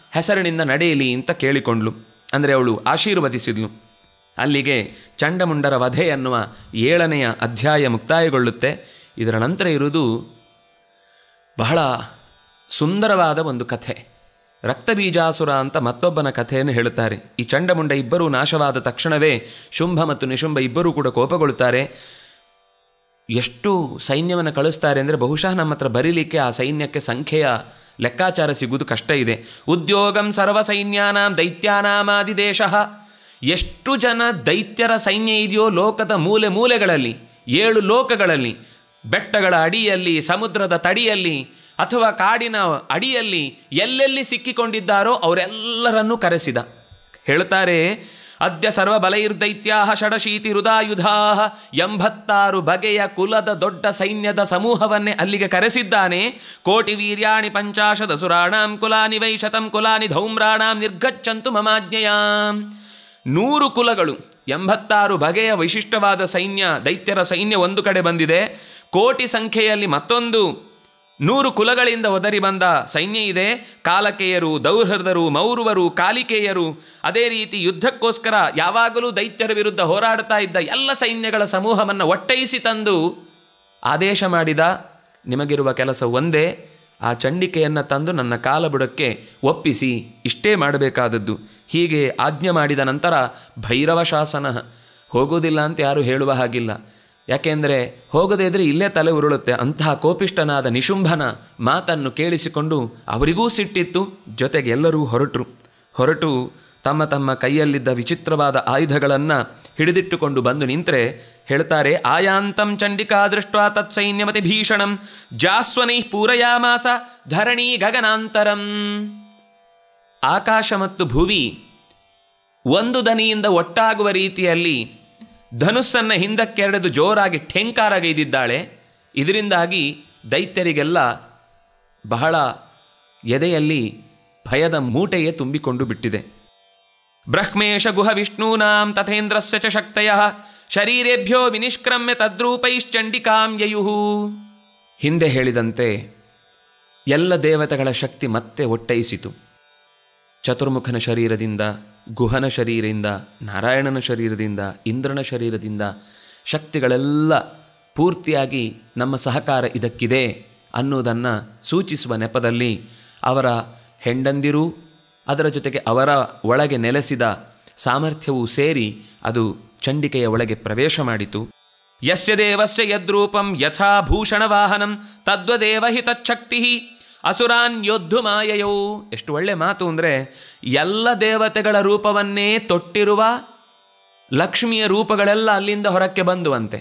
ಹೆಸರಿನಿಂದ ನಡೆಯಲಿ ಅಂತ ಕೇಳಿಕೊಂಡ್ಲು ಅಂದರೆ ಅವಳು ಆಶೀರ್ವದಿಸಿದ್ಲು ಅಲ್ಲಿಗೆ ಚಂಡಮುಂಡರ ವಧೆ ಎನ್ನುವ ಏಳನೆಯ ಅಧ್ಯಾಯ ಮುಕ್ತಾಯಗೊಳ್ಳುತ್ತೆ ಇದರ ನಂತರ ಇರುವುದು ಬಹಳ ಸುಂದರವಾದ ಒಂದು ಕಥೆ ರಕ್ತಬೀಜಾಸುರ ಅಂತ ಮತ್ತೊಬ್ಬನ ಕಥೆಯನ್ನು ಹೇಳುತ್ತಾರೆ ಈ ಚಂಡಮುಂಡ ಇಬ್ಬರೂ ನಾಶವಾದ ತಕ್ಷಣವೇ ಶುಂಭ ಮತ್ತು ನಿಶುಂಭ ಇಬ್ಬರೂ ಕೂಡ ಕೋಪಗೊಳ್ಳುತ್ತಾರೆ ಎಷ್ಟು ಸೈನ್ಯವನ್ನು ಕಳಿಸ್ತಾರೆ ಅಂದರೆ ಬಹುಶಃ ನಮ್ಮ ಹತ್ರ ಬರೀಲಿಕ್ಕೆ ಆ ಸೈನ್ಯಕ್ಕೆ ಸಂಖ್ಯೆಯ ಲೆಕ್ಕಾಚಾರ ಸಿಗುವುದು ಕಷ್ಟ ಇದೆ ಉದ್ಯೋಗಂ ಸರ್ವ ಸೈನ್ಯಾನಾಂ ದೈತ್ಯಾನಾಮಾದಿದೇಶ ಎಷ್ಟು ಜನ ದೈತ್ಯರ ಸೈನ್ಯ ಇದೆಯೋ ಲೋಕದ ಮೂಲೆ ಮೂಲೆಗಳಲ್ಲಿ ಏಳು ಲೋಕಗಳಲ್ಲಿ ಬೆಟ್ಟಗಳ ಅಡಿಯಲ್ಲಿ ಸಮುದ್ರದ ತಡಿಯಲ್ಲಿ ಅಥವಾ ಕಾಡಿನ ಅಡಿಯಲ್ಲಿ ಎಲ್ಲೆಲ್ಲಿ ಸಿಕ್ಕಿಕೊಂಡಿದ್ದಾರೋ ಅವರೆಲ್ಲರನ್ನೂ ಕರೆಸಿದ ಹೇಳ್ತಾರೆ ಅದ್ಯ ಸರ್ವಬಲೈರ್ದೈತ್ಯಾ ಷಡಶೀತಿ ಹೃದಾಯುಧಾ ಎಂಬತ್ತಾರು ಬಗೆಯ ಕುಲದ ದೊಡ್ಡ ಸೈನ್ಯದ ಸಮೂಹವನ್ನೇ ಅಲ್ಲಿಗೆ ಕರೆಸಿದ್ದಾನೆ ಕೋಟಿ ವೀರ್ಯಾಣಿ ಪಂಚಾಶದ ಸುರಾಣಾಂ ಕುಲಾನಿ ವೈ ಶತಂ ಕುಲಾನಿ ಧೌಮ್ರಾಣಾಂ ನಿರ್ಗಚ್ಚಂತು ಮಮಾಜ್ಞೆಯಾಂ ನೂರು ಕುಲಗಳು ಎಂಬತ್ತಾರು ಬಗೆಯ ವಿಶಿಷ್ಟವಾದ ಸೈನ್ಯ ದೈತ್ಯರ ಸೈನ್ಯ ಒಂದು ಕಡೆ ಬಂದಿದೆ ಕೋಟಿ ಸಂಖ್ಯೆಯಲ್ಲಿ ಮತ್ತೊಂದು ನೂರು ಕುಲಗಳಿಂದ ಒದರಿ ಬಂದ ಸೈನ್ಯ ಇದೆ ಕಾಲಕೇಯರು ದೌರ್ಹೃದರು ಮೌರುವರು ಕಾಲಿಕೇಯರು ಅದೇ ರೀತಿ ಯುದ್ಧಕ್ಕೋಸ್ಕರ ಯಾವಾಗಲೂ ದೈತ್ಯರ ವಿರುದ್ಧ ಹೋರಾಡ್ತಾ ಇದ್ದ ಎಲ್ಲ ಸೈನ್ಯಗಳ ಸಮೂಹವನ್ನು ಒಟ್ಟೈಸಿ ತಂದು ಆದೇಶ ಮಾಡಿದ ನಿಮಗಿರುವ ಕೆಲಸ ಒಂದೇ ಆ ಚಂಡಿಕೆಯನ್ನು ತಂದು ನನ್ನ ಕಾಲಬುಡಕ್ಕೆ ಒಪ್ಪಿಸಿ ಇಷ್ಟೇ ಮಾಡಬೇಕಾದದ್ದು ಹೀಗೆ ಆಜ್ಞೆ ಮಾಡಿದ ನಂತರ ಭೈರವ ಶಾಸನ ಹೋಗೋದಿಲ್ಲ ಅಂತ ಯಾರೂ ಹೇಳುವ ಹಾಗಿಲ್ಲ ಯಾಕೆಂದರೆ ಹೋಗದೇ ಇದ್ರೆ ಇಲ್ಲೇ ತಲೆ ಉರುಳುತ್ತೆ ಅಂತಹ ಕೋಪಿಷ್ಟನಾದ ನಿಶುಂಭನ ಮಾತನ್ನು ಕೇಳಿಸಿಕೊಂಡು ಅವರಿಗೂ ಸಿಟ್ಟಿತ್ತು ಜೊತೆಗೆ ಎಲ್ಲರೂ ಹೊರಟರು ಹೊರಟು ತಮ್ಮ ತಮ್ಮ ಕೈಯಲ್ಲಿದ್ದ ವಿಚಿತ್ರವಾದ ಆಯುಧಗಳನ್ನು ಹಿಡಿದಿಟ್ಟುಕೊಂಡು ಬಂದು ನಿಂತರೆ ಹೇಳ್ತಾರೆ ಆಯಾಂತಂ ಚಂಡಿಕಾ ದೃಷ್ಟ ತತ್ಸೈನ್ಯಮತಿ ಭೀಷಣಂ ಜಾಸ್ವನೈ ಪೂರಯಾಮಾಸ ಧರಣಿ ಗಗನಾಂತರಂ ಆಕಾಶ ಮತ್ತು ಭುವಿ ಒಂದು ದನಿಯಿಂದ ಒಟ್ಟಾಗುವ ರೀತಿಯಲ್ಲಿ ಧನುಸ್ಸನ್ನು ಹಿಂದಕ್ಕೆರೆದು ಜೋರಾಗಿ ಠೆಂಕಾರಗೈದಿದ್ದಾಳೆ ಇದರಿಂದಾಗಿ ದೈತ್ಯರಿಗೆಲ್ಲ ಬಹಳ ಎದೆಯಲ್ಲಿ ಭಯದ ಮೂಟೆಯೇ ತುಂಬಿಕೊಂಡು ಬಿಟ್ಟಿದೆ ಬ್ರಹ್ಮೇಶ ಗುಹ ವಿಷ್ಣೂನಾಂ ತಥೇಂದ್ರಸ್ಯ ಚ ಶಕ್ತಯ ಶರೀರೇಭ್ಯೋ ವಿನಿಷ್ಕ್ರಮ್ಯ ತದ್ರೂಪೈಶ್ಚಂಡಿಕಾಂ ಯಯುಹು ಹಿಂದೆ ಹೇಳಿದಂತೆ ಎಲ್ಲ ದೇವತೆಗಳ ಶಕ್ತಿ ಮತ್ತೆ ಒಟ್ಟೈಸಿತು ಚತುರ್ಮುಖನ ಶರೀರದಿಂದ ಗುಹನ ಶರೀರದಿಂದ ನಾರಾಯಣನ ಶರೀರದಿಂದ ಇಂದ್ರನ ಶರೀರದಿಂದ ಶಕ್ತಿಗಳೆಲ್ಲ ಪೂರ್ತಿಯಾಗಿ ನಮ್ಮ ಸಹಕಾರ ಇದಕ್ಕಿದೆ ಅನ್ನುವುದನ್ನು ಸೂಚಿಸುವ ನೆಪದಲ್ಲಿ ಅವರ ಹೆಂಡಂದಿರು ಅದರ ಜೊತೆಗೆ ಅವರ ಒಳಗೆ ನೆಲೆಸಿದ ಸಾಮರ್ಥ್ಯವೂ ಸೇರಿ ಅದು ಚಂಡಿಕೆಯ ಒಳಗೆ ಪ್ರವೇಶ ಮಾಡಿತು ಯಸ್ಯ ದೇವಸ್ಯ ಯದ್ರೂಪಂ ಯಥಾ ಭೂಷಣವಾಹನಂ ತದ್ವದೇವ ಹಿ ತಚ್ಛಕ್ತಿ ಅಸುರಾನ್ ಯೋದ್ಧು ಮಾಯಯೌ ಎಷ್ಟು ಒಳ್ಳೆ ಮಾತು ಅಂದರೆ ಎಲ್ಲ ದೇವತೆಗಳ ರೂಪವನ್ನೇ ತೊಟ್ಟಿರುವ ಲಕ್ಷ್ಮಿಯ ರೂಪಗಳೆಲ್ಲ ಅಲ್ಲಿಂದ ಹೊರಕ್ಕೆ ಬಂದುವಂತೆ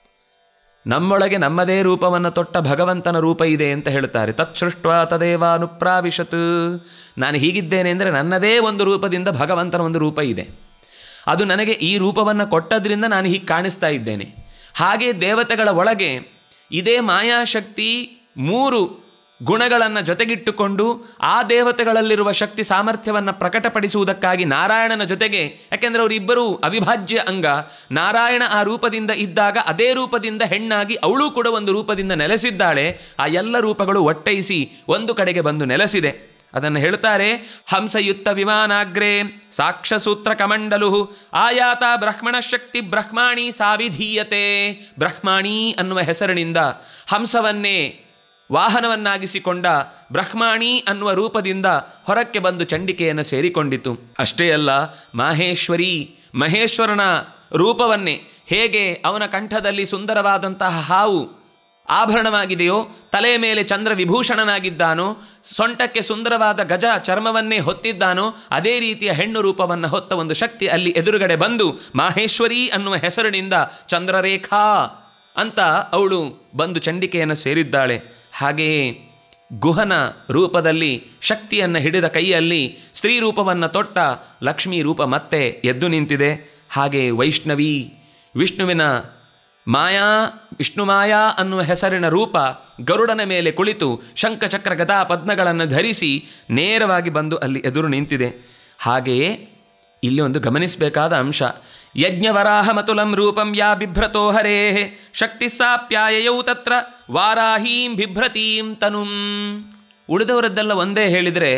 ನಮ್ಮೊಳಗೆ ನಮ್ಮದೇ ರೂಪವನ್ನು ತೊಟ್ಟ ಭಗವಂತನ ರೂಪ ಇದೆ ಅಂತ ಹೇಳ್ತಾರೆ ತತ್ಸೃಷ್ಟ ತದೇವಾನುಪ್ರಾವಿಶತ್ ನಾನು ಹೀಗಿದ್ದೇನೆ ಅಂದರೆ ನನ್ನದೇ ಒಂದು ರೂಪದಿಂದ ಭಗವಂತನ ಒಂದು ರೂಪ ಇದೆ ಅದು ನನಗೆ ಈ ರೂಪವನ್ನು ಕೊಟ್ಟದ್ರಿಂದ ನಾನು ಹೀಗೆ ಕಾಣಿಸ್ತಾ ಇದ್ದೇನೆ ಹಾಗೆ ದೇವತೆಗಳ ಒಳಗೆ ಇದೇ ಮಾಯಾಶಕ್ತಿ ಮೂರು ಗುಣಗಳನ್ನು ಜೊತೆಗಿಟ್ಟುಕೊಂಡು ಆ ದೇವತೆಗಳಲ್ಲಿರುವ ಶಕ್ತಿ ಸಾಮರ್ಥ್ಯವನ್ನು ಪ್ರಕಟಪಡಿಸುವುದಕ್ಕಾಗಿ ನಾರಾಯಣನ ಜೊತೆಗೆ ಯಾಕೆಂದರೆ ಅವರಿಬ್ಬರೂ ಅವಿಭಾಜ್ಯ ಅಂಗ ನಾರಾಯಣ ಆ ರೂಪದಿಂದ ಇದ್ದಾಗ ಅದೇ ರೂಪದಿಂದ ಹೆಣ್ಣಾಗಿ ಅವಳು ಕೂಡ ಒಂದು ರೂಪದಿಂದ ನೆಲೆಸಿದ್ದಾಳೆ ಆ ಎಲ್ಲ ರೂಪಗಳು ಒಟ್ಟೈಸಿ ಒಂದು ಕಡೆಗೆ ಬಂದು ನೆಲೆಸಿದೆ ಅದನ್ನು ಹೇಳ್ತಾರೆ ಹಂಸಯುಕ್ತ ವಿಮಾನಾಗ್ರೆ ಸಾಕ್ಷಸೂತ್ರ ಕಮಂಡಲು ಆಯಾತ ಬ್ರಹ್ಮಣ ಶಕ್ತಿ ಬ್ರಹ್ಮಾಣಿ ಸಾವಿಧೀಯತೆ ಬ್ರಹ್ಮಾಣಿ ಅನ್ನುವ ಹೆಸರಿನಿಂದ ಹಂಸವನ್ನೇ ವಾಹನವನ್ನಾಗಿಸಿಕೊಂಡ ಬ್ರಹ್ಮಾಣಿ ಅನ್ನುವ ರೂಪದಿಂದ ಹೊರಕ್ಕೆ ಬಂದು ಚಂಡಿಕೆಯನ್ನು ಸೇರಿಕೊಂಡಿತು ಅಷ್ಟೇ ಅಲ್ಲ ಮಾಹೇಶ್ವರಿ ಮಹೇಶ್ವರನ ರೂಪವನ್ನೇ ಹೇಗೆ ಅವನ ಕಂಠದಲ್ಲಿ ಸುಂದರವಾದಂತಹ ಹಾವು ಆಭರಣವಾಗಿದೆಯೋ ತಲೆಯ ಮೇಲೆ ಚಂದ್ರ ವಿಭೂಷಣನಾಗಿದ್ದಾನೋ ಸೊಂಟಕ್ಕೆ ಸುಂದರವಾದ ಗಜ ಚರ್ಮವನ್ನೇ ಹೊತ್ತಿದ್ದಾನೋ ಅದೇ ರೀತಿಯ ಹೆಣ್ಣು ರೂಪವನ್ನು ಹೊತ್ತ ಒಂದು ಶಕ್ತಿ ಅಲ್ಲಿ ಎದುರುಗಡೆ ಬಂದು ಮಾಹೇಶ್ವರಿ ಅನ್ನುವ ಹೆಸರಿನಿಂದ ಚಂದ್ರರೇಖಾ ಅಂತ ಅವಳು ಬಂದು ಚಂಡಿಕೆಯನ್ನು ಸೇರಿದ್ದಾಳೆ ಹಾಗೆಯೇ ಗುಹನ ರೂಪದಲ್ಲಿ ಶಕ್ತಿಯನ್ನು ಹಿಡಿದ ಕೈಯಲ್ಲಿ ಸ್ತ್ರೀ ರೂಪವನ್ನು ತೊಟ್ಟ ಲಕ್ಷ್ಮೀ ರೂಪ ಮತ್ತೆ ಎದ್ದು ನಿಂತಿದೆ ಹಾಗೆ ವೈಷ್ಣವಿ ವಿಷ್ಣುವಿನ ಮಾಯಾ ವಿಷ್ಣುಮಾಯಾ ಅನ್ನುವ ಹೆಸರಿನ ರೂಪ ಗರುಡನ ಮೇಲೆ ಕುಳಿತು ಶಂಖಚಕ್ರ ಗದಾ ಪದ್ಮಗಳನ್ನು ಧರಿಸಿ ನೇರವಾಗಿ ಬಂದು ಅಲ್ಲಿ ಎದುರು ನಿಂತಿದೆ ಹಾಗೆಯೇ ಇಲ್ಲಿ ಒಂದು ಗಮನಿಸಬೇಕಾದ ಅಂಶ ಯಜ್ಞವರಾಹ ಮತುಲಂ ರೂಪಂ ಯಾ ಬಿಭ್ರತೋ ಹರೇ ಶಕ್ತಿ ಸಾಪ್ಯಾಯಯೌ ತತ್ರ ವಾರಾಹೀಂ ಬಿಭ್ರತೀಂ ತನುಂ ಉಳಿದವರದ್ದೆಲ್ಲ ಒಂದೇ ಹೇಳಿದರೆ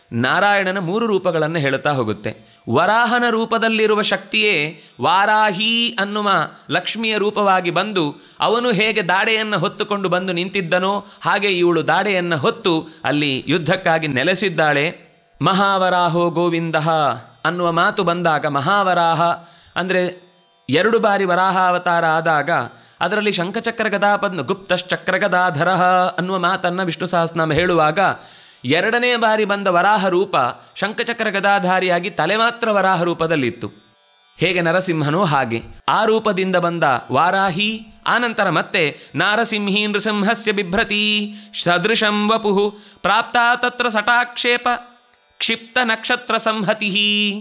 ನಾರಾಯಣನ ಮೂರು ರೂಪಗಳನ್ನು ಹೇಳುತ್ತಾ ಹೋಗುತ್ತೆ ವರಾಹನ ರೂಪದಲ್ಲಿರುವ ಶಕ್ತಿಯೇ ವಾರಾಹಿ ಅನ್ನುವ ಲಕ್ಷ್ಮಿಯ ರೂಪವಾಗಿ ಬಂದು ಅವನು ಹೇಗೆ ದಾಡೆಯನ್ನು ಹೊತ್ತುಕೊಂಡು ಬಂದು ನಿಂತಿದ್ದನೋ ಹಾಗೆ ಇವಳು ದಾಡೆಯನ್ನು ಹೊತ್ತು ಅಲ್ಲಿ ಯುದ್ಧಕ್ಕಾಗಿ ನೆಲೆಸಿದ್ದಾಳೆ ಮಹಾವರಾಹೋ ಗೋವಿಂದ ಅನ್ನುವ ಮಾತು ಬಂದಾಗ ಮಹಾವರಾಹ ಅಂದರೆ ಎರಡು ಬಾರಿ ವರಾಹ ಅವತಾರ ಆದಾಗ ಅದರಲ್ಲಿ ಶಂಖಚಕ್ರ ಗದಾಪದ್ಮ ಗುಪ್ತಶ್ಚಕ್ರ ಗದಾಧರ ಅನ್ನುವ ಮಾತನ್ನು ವಿಷ್ಣು ಸಹಸ್ರನಾಮ ಹೇಳುವಾಗ ಎರಡನೇ ಬಾರಿ ಬಂದ ವರಾಹ ರೂಪ ಶಂಖಚಕ್ರ ಗದಾಧಾರಿಯಾಗಿ ತಲೆ ಮಾತ್ರ ವರಾಹ ರೂಪದಲ್ಲಿತ್ತು ಹೇಗೆ ನರಸಿಂಹನೋ ಹಾಗೆ ಆ ರೂಪದಿಂದ ಬಂದ ವಾರಾಹಿ ಆನಂತರ ಮತ್ತೆ ನಾರಸಿಂಹಿ ನೃಸಿಂಹಸ್ಯ ಬಿಭ್ರತಿ ಸದೃಶಂ ವಪು ಪ್ರಾಪ್ತ ತತ್ರ ಸಟಾಕ್ಷೇಪ ಕ್ಷಿಪ್ತ ನಕ್ಷತ್ರ ಸಂಹತಿ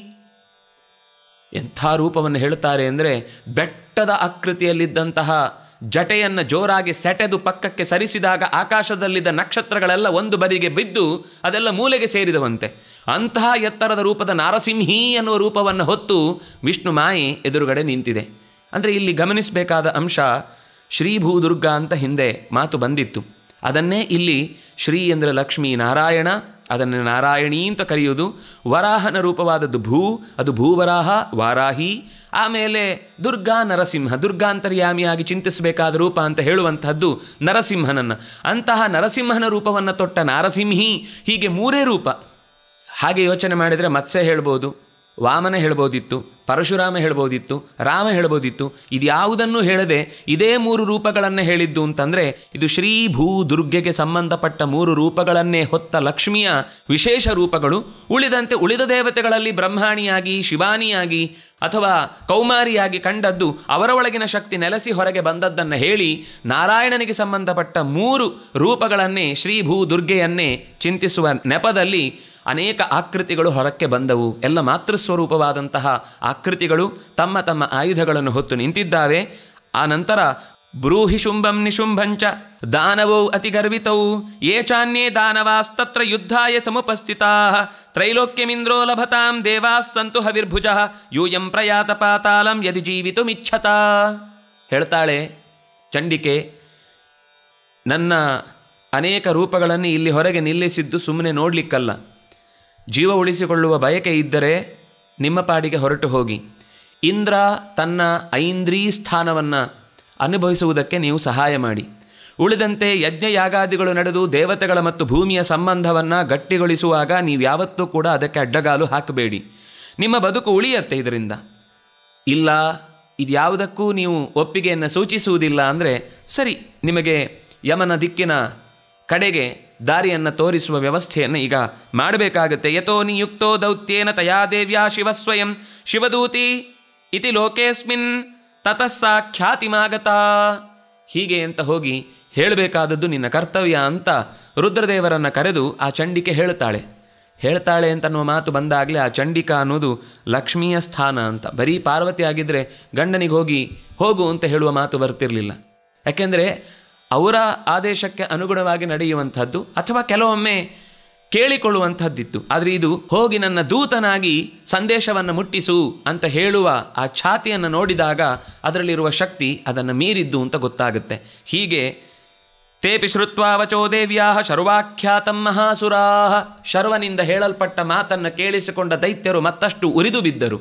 ಎಂಥ ರೂಪವನ್ನು ಹೇಳುತ್ತಾರೆ ಅಂದರೆ ಬೆಟ್ಟದ ಆಕೃತಿಯಲ್ಲಿದ್ದಂತಹ ಜಟೆಯನ್ನು ಜೋರಾಗಿ ಸೆಟೆದು ಪಕ್ಕಕ್ಕೆ ಸರಿಸಿದಾಗ ಆಕಾಶದಲ್ಲಿದ್ದ ನಕ್ಷತ್ರಗಳೆಲ್ಲ ಒಂದು ಬದಿಗೆ ಬಿದ್ದು ಅದೆಲ್ಲ ಮೂಲೆಗೆ ಸೇರಿದವಂತೆ ಅಂತಹ ಎತ್ತರದ ರೂಪದ ನಾರಸಿಂಹಿ ಎನ್ನುವ ರೂಪವನ್ನು ಹೊತ್ತು ವಿಷ್ಣು ಮಾಯಿ ಎದುರುಗಡೆ ನಿಂತಿದೆ ಅಂದರೆ ಇಲ್ಲಿ ಗಮನಿಸಬೇಕಾದ ಅಂಶ ಶ್ರೀಭೂದುರ್ಗಾ ಅಂತ ಹಿಂದೆ ಮಾತು ಬಂದಿತ್ತು ಅದನ್ನೇ ಇಲ್ಲಿ ಶ್ರೀ ಅಂದರೆ ಲಕ್ಷ್ಮೀ ನಾರಾಯಣ ಅದನ್ನು ನಾರಾಯಣಿ ಅಂತ ಕರೆಯುವುದು ವರಾಹನ ರೂಪವಾದದ್ದು ಭೂ ಅದು ಭೂವರಾಹ ವಾರಾಹಿ ಆಮೇಲೆ ದುರ್ಗಾ ನರಸಿಂಹ ದುರ್ಗಾಂತರ್ಯಾಮಿಯಾಗಿ ಚಿಂತಿಸಬೇಕಾದ ರೂಪ ಅಂತ ಹೇಳುವಂತಹದ್ದು ನರಸಿಂಹನನ್ನು ಅಂತಹ ನರಸಿಂಹನ ರೂಪವನ್ನು ತೊಟ್ಟ ನಾರಸಿಂಹಿ ಹೀಗೆ ಮೂರೇ ರೂಪ ಹಾಗೆ ಯೋಚನೆ ಮಾಡಿದರೆ ಮತ್ಸ್ಯ ಹೇಳ್ಬೋದು ವಾಮನ ಹೇಳ್ಬೋದಿತ್ತು ಪರಶುರಾಮ ಹೇಳ್ಬೋದಿತ್ತು ರಾಮ ಹೇಳ್ಬೋದಿತ್ತು ಇದ್ಯಾವುದನ್ನು ಹೇಳದೆ ಇದೇ ಮೂರು ರೂಪಗಳನ್ನು ಹೇಳಿದ್ದು ಅಂತಂದರೆ ಇದು ಶ್ರೀ ಭೂ ದುರ್ಗೆಗೆ ಸಂಬಂಧಪಟ್ಟ ಮೂರು ರೂಪಗಳನ್ನೇ ಹೊತ್ತ ಲಕ್ಷ್ಮಿಯ ವಿಶೇಷ ರೂಪಗಳು ಉಳಿದಂತೆ ಉಳಿದ ದೇವತೆಗಳಲ್ಲಿ ಬ್ರಹ್ಮಾಣಿಯಾಗಿ ಶಿವಾನಿಯಾಗಿ ಅಥವಾ ಕೌಮಾರಿಯಾಗಿ ಕಂಡದ್ದು ಅವರ ಒಳಗಿನ ಶಕ್ತಿ ನೆಲೆಸಿ ಹೊರಗೆ ಬಂದದ್ದನ್ನು ಹೇಳಿ ನಾರಾಯಣನಿಗೆ ಸಂಬಂಧಪಟ್ಟ ಮೂರು ರೂಪಗಳನ್ನೇ ಶ್ರೀ ಭೂ ದುರ್ಗೆಯನ್ನೇ ಚಿಂತಿಸುವ ನೆಪದಲ್ಲಿ ಅನೇಕ ಆಕೃತಿಗಳು ಹೊರಕ್ಕೆ ಬಂದವು ಎಲ್ಲ ಮಾತೃಸ್ವರೂಪವಾದಂತಹ ಆಕೃತಿಗಳು ತಮ್ಮ ತಮ್ಮ ಆಯುಧಗಳನ್ನು ಹೊತ್ತು ನಿಂತಿದ್ದಾವೆ ಆ ನಂತರ ಬ್ರೂಹಿ ಶುಂಭಂ ನಿಶುಂಭಂಚ ದಾನವೌ ಅತಿ ಗರ್ವಿತೌ ಯೇ ಚಾನ್ಯೇ ದಾನವಾಸ್ತತ್ರ ಯುದ್ಧಾಯ ಸಮುಪಸ್ಥಿತಾ ತ್ರೈಲೋಕ್ಯಮಿಂದ್ರೋ ಲಭತಾಂ ದೇವಾಸ್ ಸಂತು ಹವಿರ್ಭುಜ ಯೂಯಂ ಪ್ರಯಾತ ಪಾತಾಳಂ ಯದಿ ಜೀವಿತುಮಿಚ್ಛತ ಹೇಳ್ತಾಳೆ ಚಂಡಿಕೆ ನನ್ನ ಅನೇಕ ರೂಪಗಳನ್ನು ಇಲ್ಲಿ ಹೊರಗೆ ನಿಲ್ಲಿಸಿದ್ದು ಸುಮ್ಮನೆ ನೋಡಲಿಕ್ಕಲ್ಲ ಜೀವ ಉಳಿಸಿಕೊಳ್ಳುವ ಬಯಕೆ ಇದ್ದರೆ ನಿಮ್ಮ ಪಾಡಿಗೆ ಹೊರಟು ಹೋಗಿ ಇಂದ್ರ ತನ್ನ ಐಂದ್ರೀ ಸ್ಥಾನವನ್ನು ಅನುಭವಿಸುವುದಕ್ಕೆ ನೀವು ಸಹಾಯ ಮಾಡಿ ಉಳಿದಂತೆ ಯಜ್ಞ ಯಾಗಾದಿಗಳು ನಡೆದು ದೇವತೆಗಳ ಮತ್ತು ಭೂಮಿಯ ಸಂಬಂಧವನ್ನು ಗಟ್ಟಿಗೊಳಿಸುವಾಗ ನೀವು ಯಾವತ್ತೂ ಕೂಡ ಅದಕ್ಕೆ ಅಡ್ಡಗಾಲು ಹಾಕಬೇಡಿ ನಿಮ್ಮ ಬದುಕು ಉಳಿಯತ್ತೆ ಇದರಿಂದ ಇಲ್ಲ ಇದ್ಯಾವುದಕ್ಕೂ ನೀವು ಒಪ್ಪಿಗೆಯನ್ನು ಸೂಚಿಸುವುದಿಲ್ಲ ಅಂದರೆ ಸರಿ ನಿಮಗೆ ಯಮನ ದಿಕ್ಕಿನ ಕಡೆಗೆ ದಾರಿಯನ್ನು ತೋರಿಸುವ ವ್ಯವಸ್ಥೆಯನ್ನು ಈಗ ಮಾಡಬೇಕಾಗತ್ತೆ ಯಥೋ ನಿಯುಕ್ತೋ ದೌತ್ಯೇನ ತಯಾ ದೇವ್ಯಾ ಶಿವಸ್ವಯಂ ಶಿವದೂತಿ ಇತಿ ಲೋಕೇಸ್ಮಿನ್ ತತಃ ಸಾ ಖ್ಯಾತಿಮಾಗತ ಹೀಗೆ ಅಂತ ಹೋಗಿ ಹೇಳಬೇಕಾದದ್ದು ನಿನ್ನ ಕರ್ತವ್ಯ ಅಂತ ರುದ್ರದೇವರನ್ನು ಕರೆದು ಆ ಚಂಡಿಕೆ ಹೇಳ್ತಾಳೆ ಹೇಳ್ತಾಳೆ ಅಂತ ಅನ್ನುವ ಮಾತು ಬಂದಾಗಲೇ ಆ ಚಂಡಿಕಾ ಅನ್ನೋದು ಲಕ್ಷ್ಮಿಯ ಸ್ಥಾನ ಅಂತ ಬರೀ ಪಾರ್ವತಿ ಆಗಿದ್ದರೆ ಗಂಡನಿಗೆ ಹೋಗಿ ಹೋಗು ಅಂತ ಹೇಳುವ ಮಾತು ಬರ್ತಿರಲಿಲ್ಲ ಯಾಕೆಂದರೆ ಅವರ ಆದೇಶಕ್ಕೆ ಅನುಗುಣವಾಗಿ ನಡೆಯುವಂಥದ್ದು ಅಥವಾ ಕೆಲವೊಮ್ಮೆ ಕೇಳಿಕೊಳ್ಳುವಂಥದ್ದಿತ್ತು ಆದರೆ ಇದು ಹೋಗಿ ನನ್ನ ದೂತನಾಗಿ ಸಂದೇಶವನ್ನು ಮುಟ್ಟಿಸು ಅಂತ ಹೇಳುವ ಆ ಛಾತಿಯನ್ನು ನೋಡಿದಾಗ ಅದರಲ್ಲಿರುವ ಶಕ್ತಿ ಅದನ್ನು ಮೀರಿದ್ದು ಅಂತ ಗೊತ್ತಾಗುತ್ತೆ ಹೀಗೆ ತೇಪಿ ಶ್ರುತ್ವಾ ವಚೋ ದೇವ್ಯಾ ಶರ್ವಾಖ್ಯಾತಂ ಮಹಾಸುರಾ ಶರ್ವನಿಂದ ಹೇಳಲ್ಪಟ್ಟ ಮಾತನ್ನು ಕೇಳಿಸಿಕೊಂಡ ದೈತ್ಯರು ಮತ್ತಷ್ಟು ಉರಿದು ಬಿದ್ದರು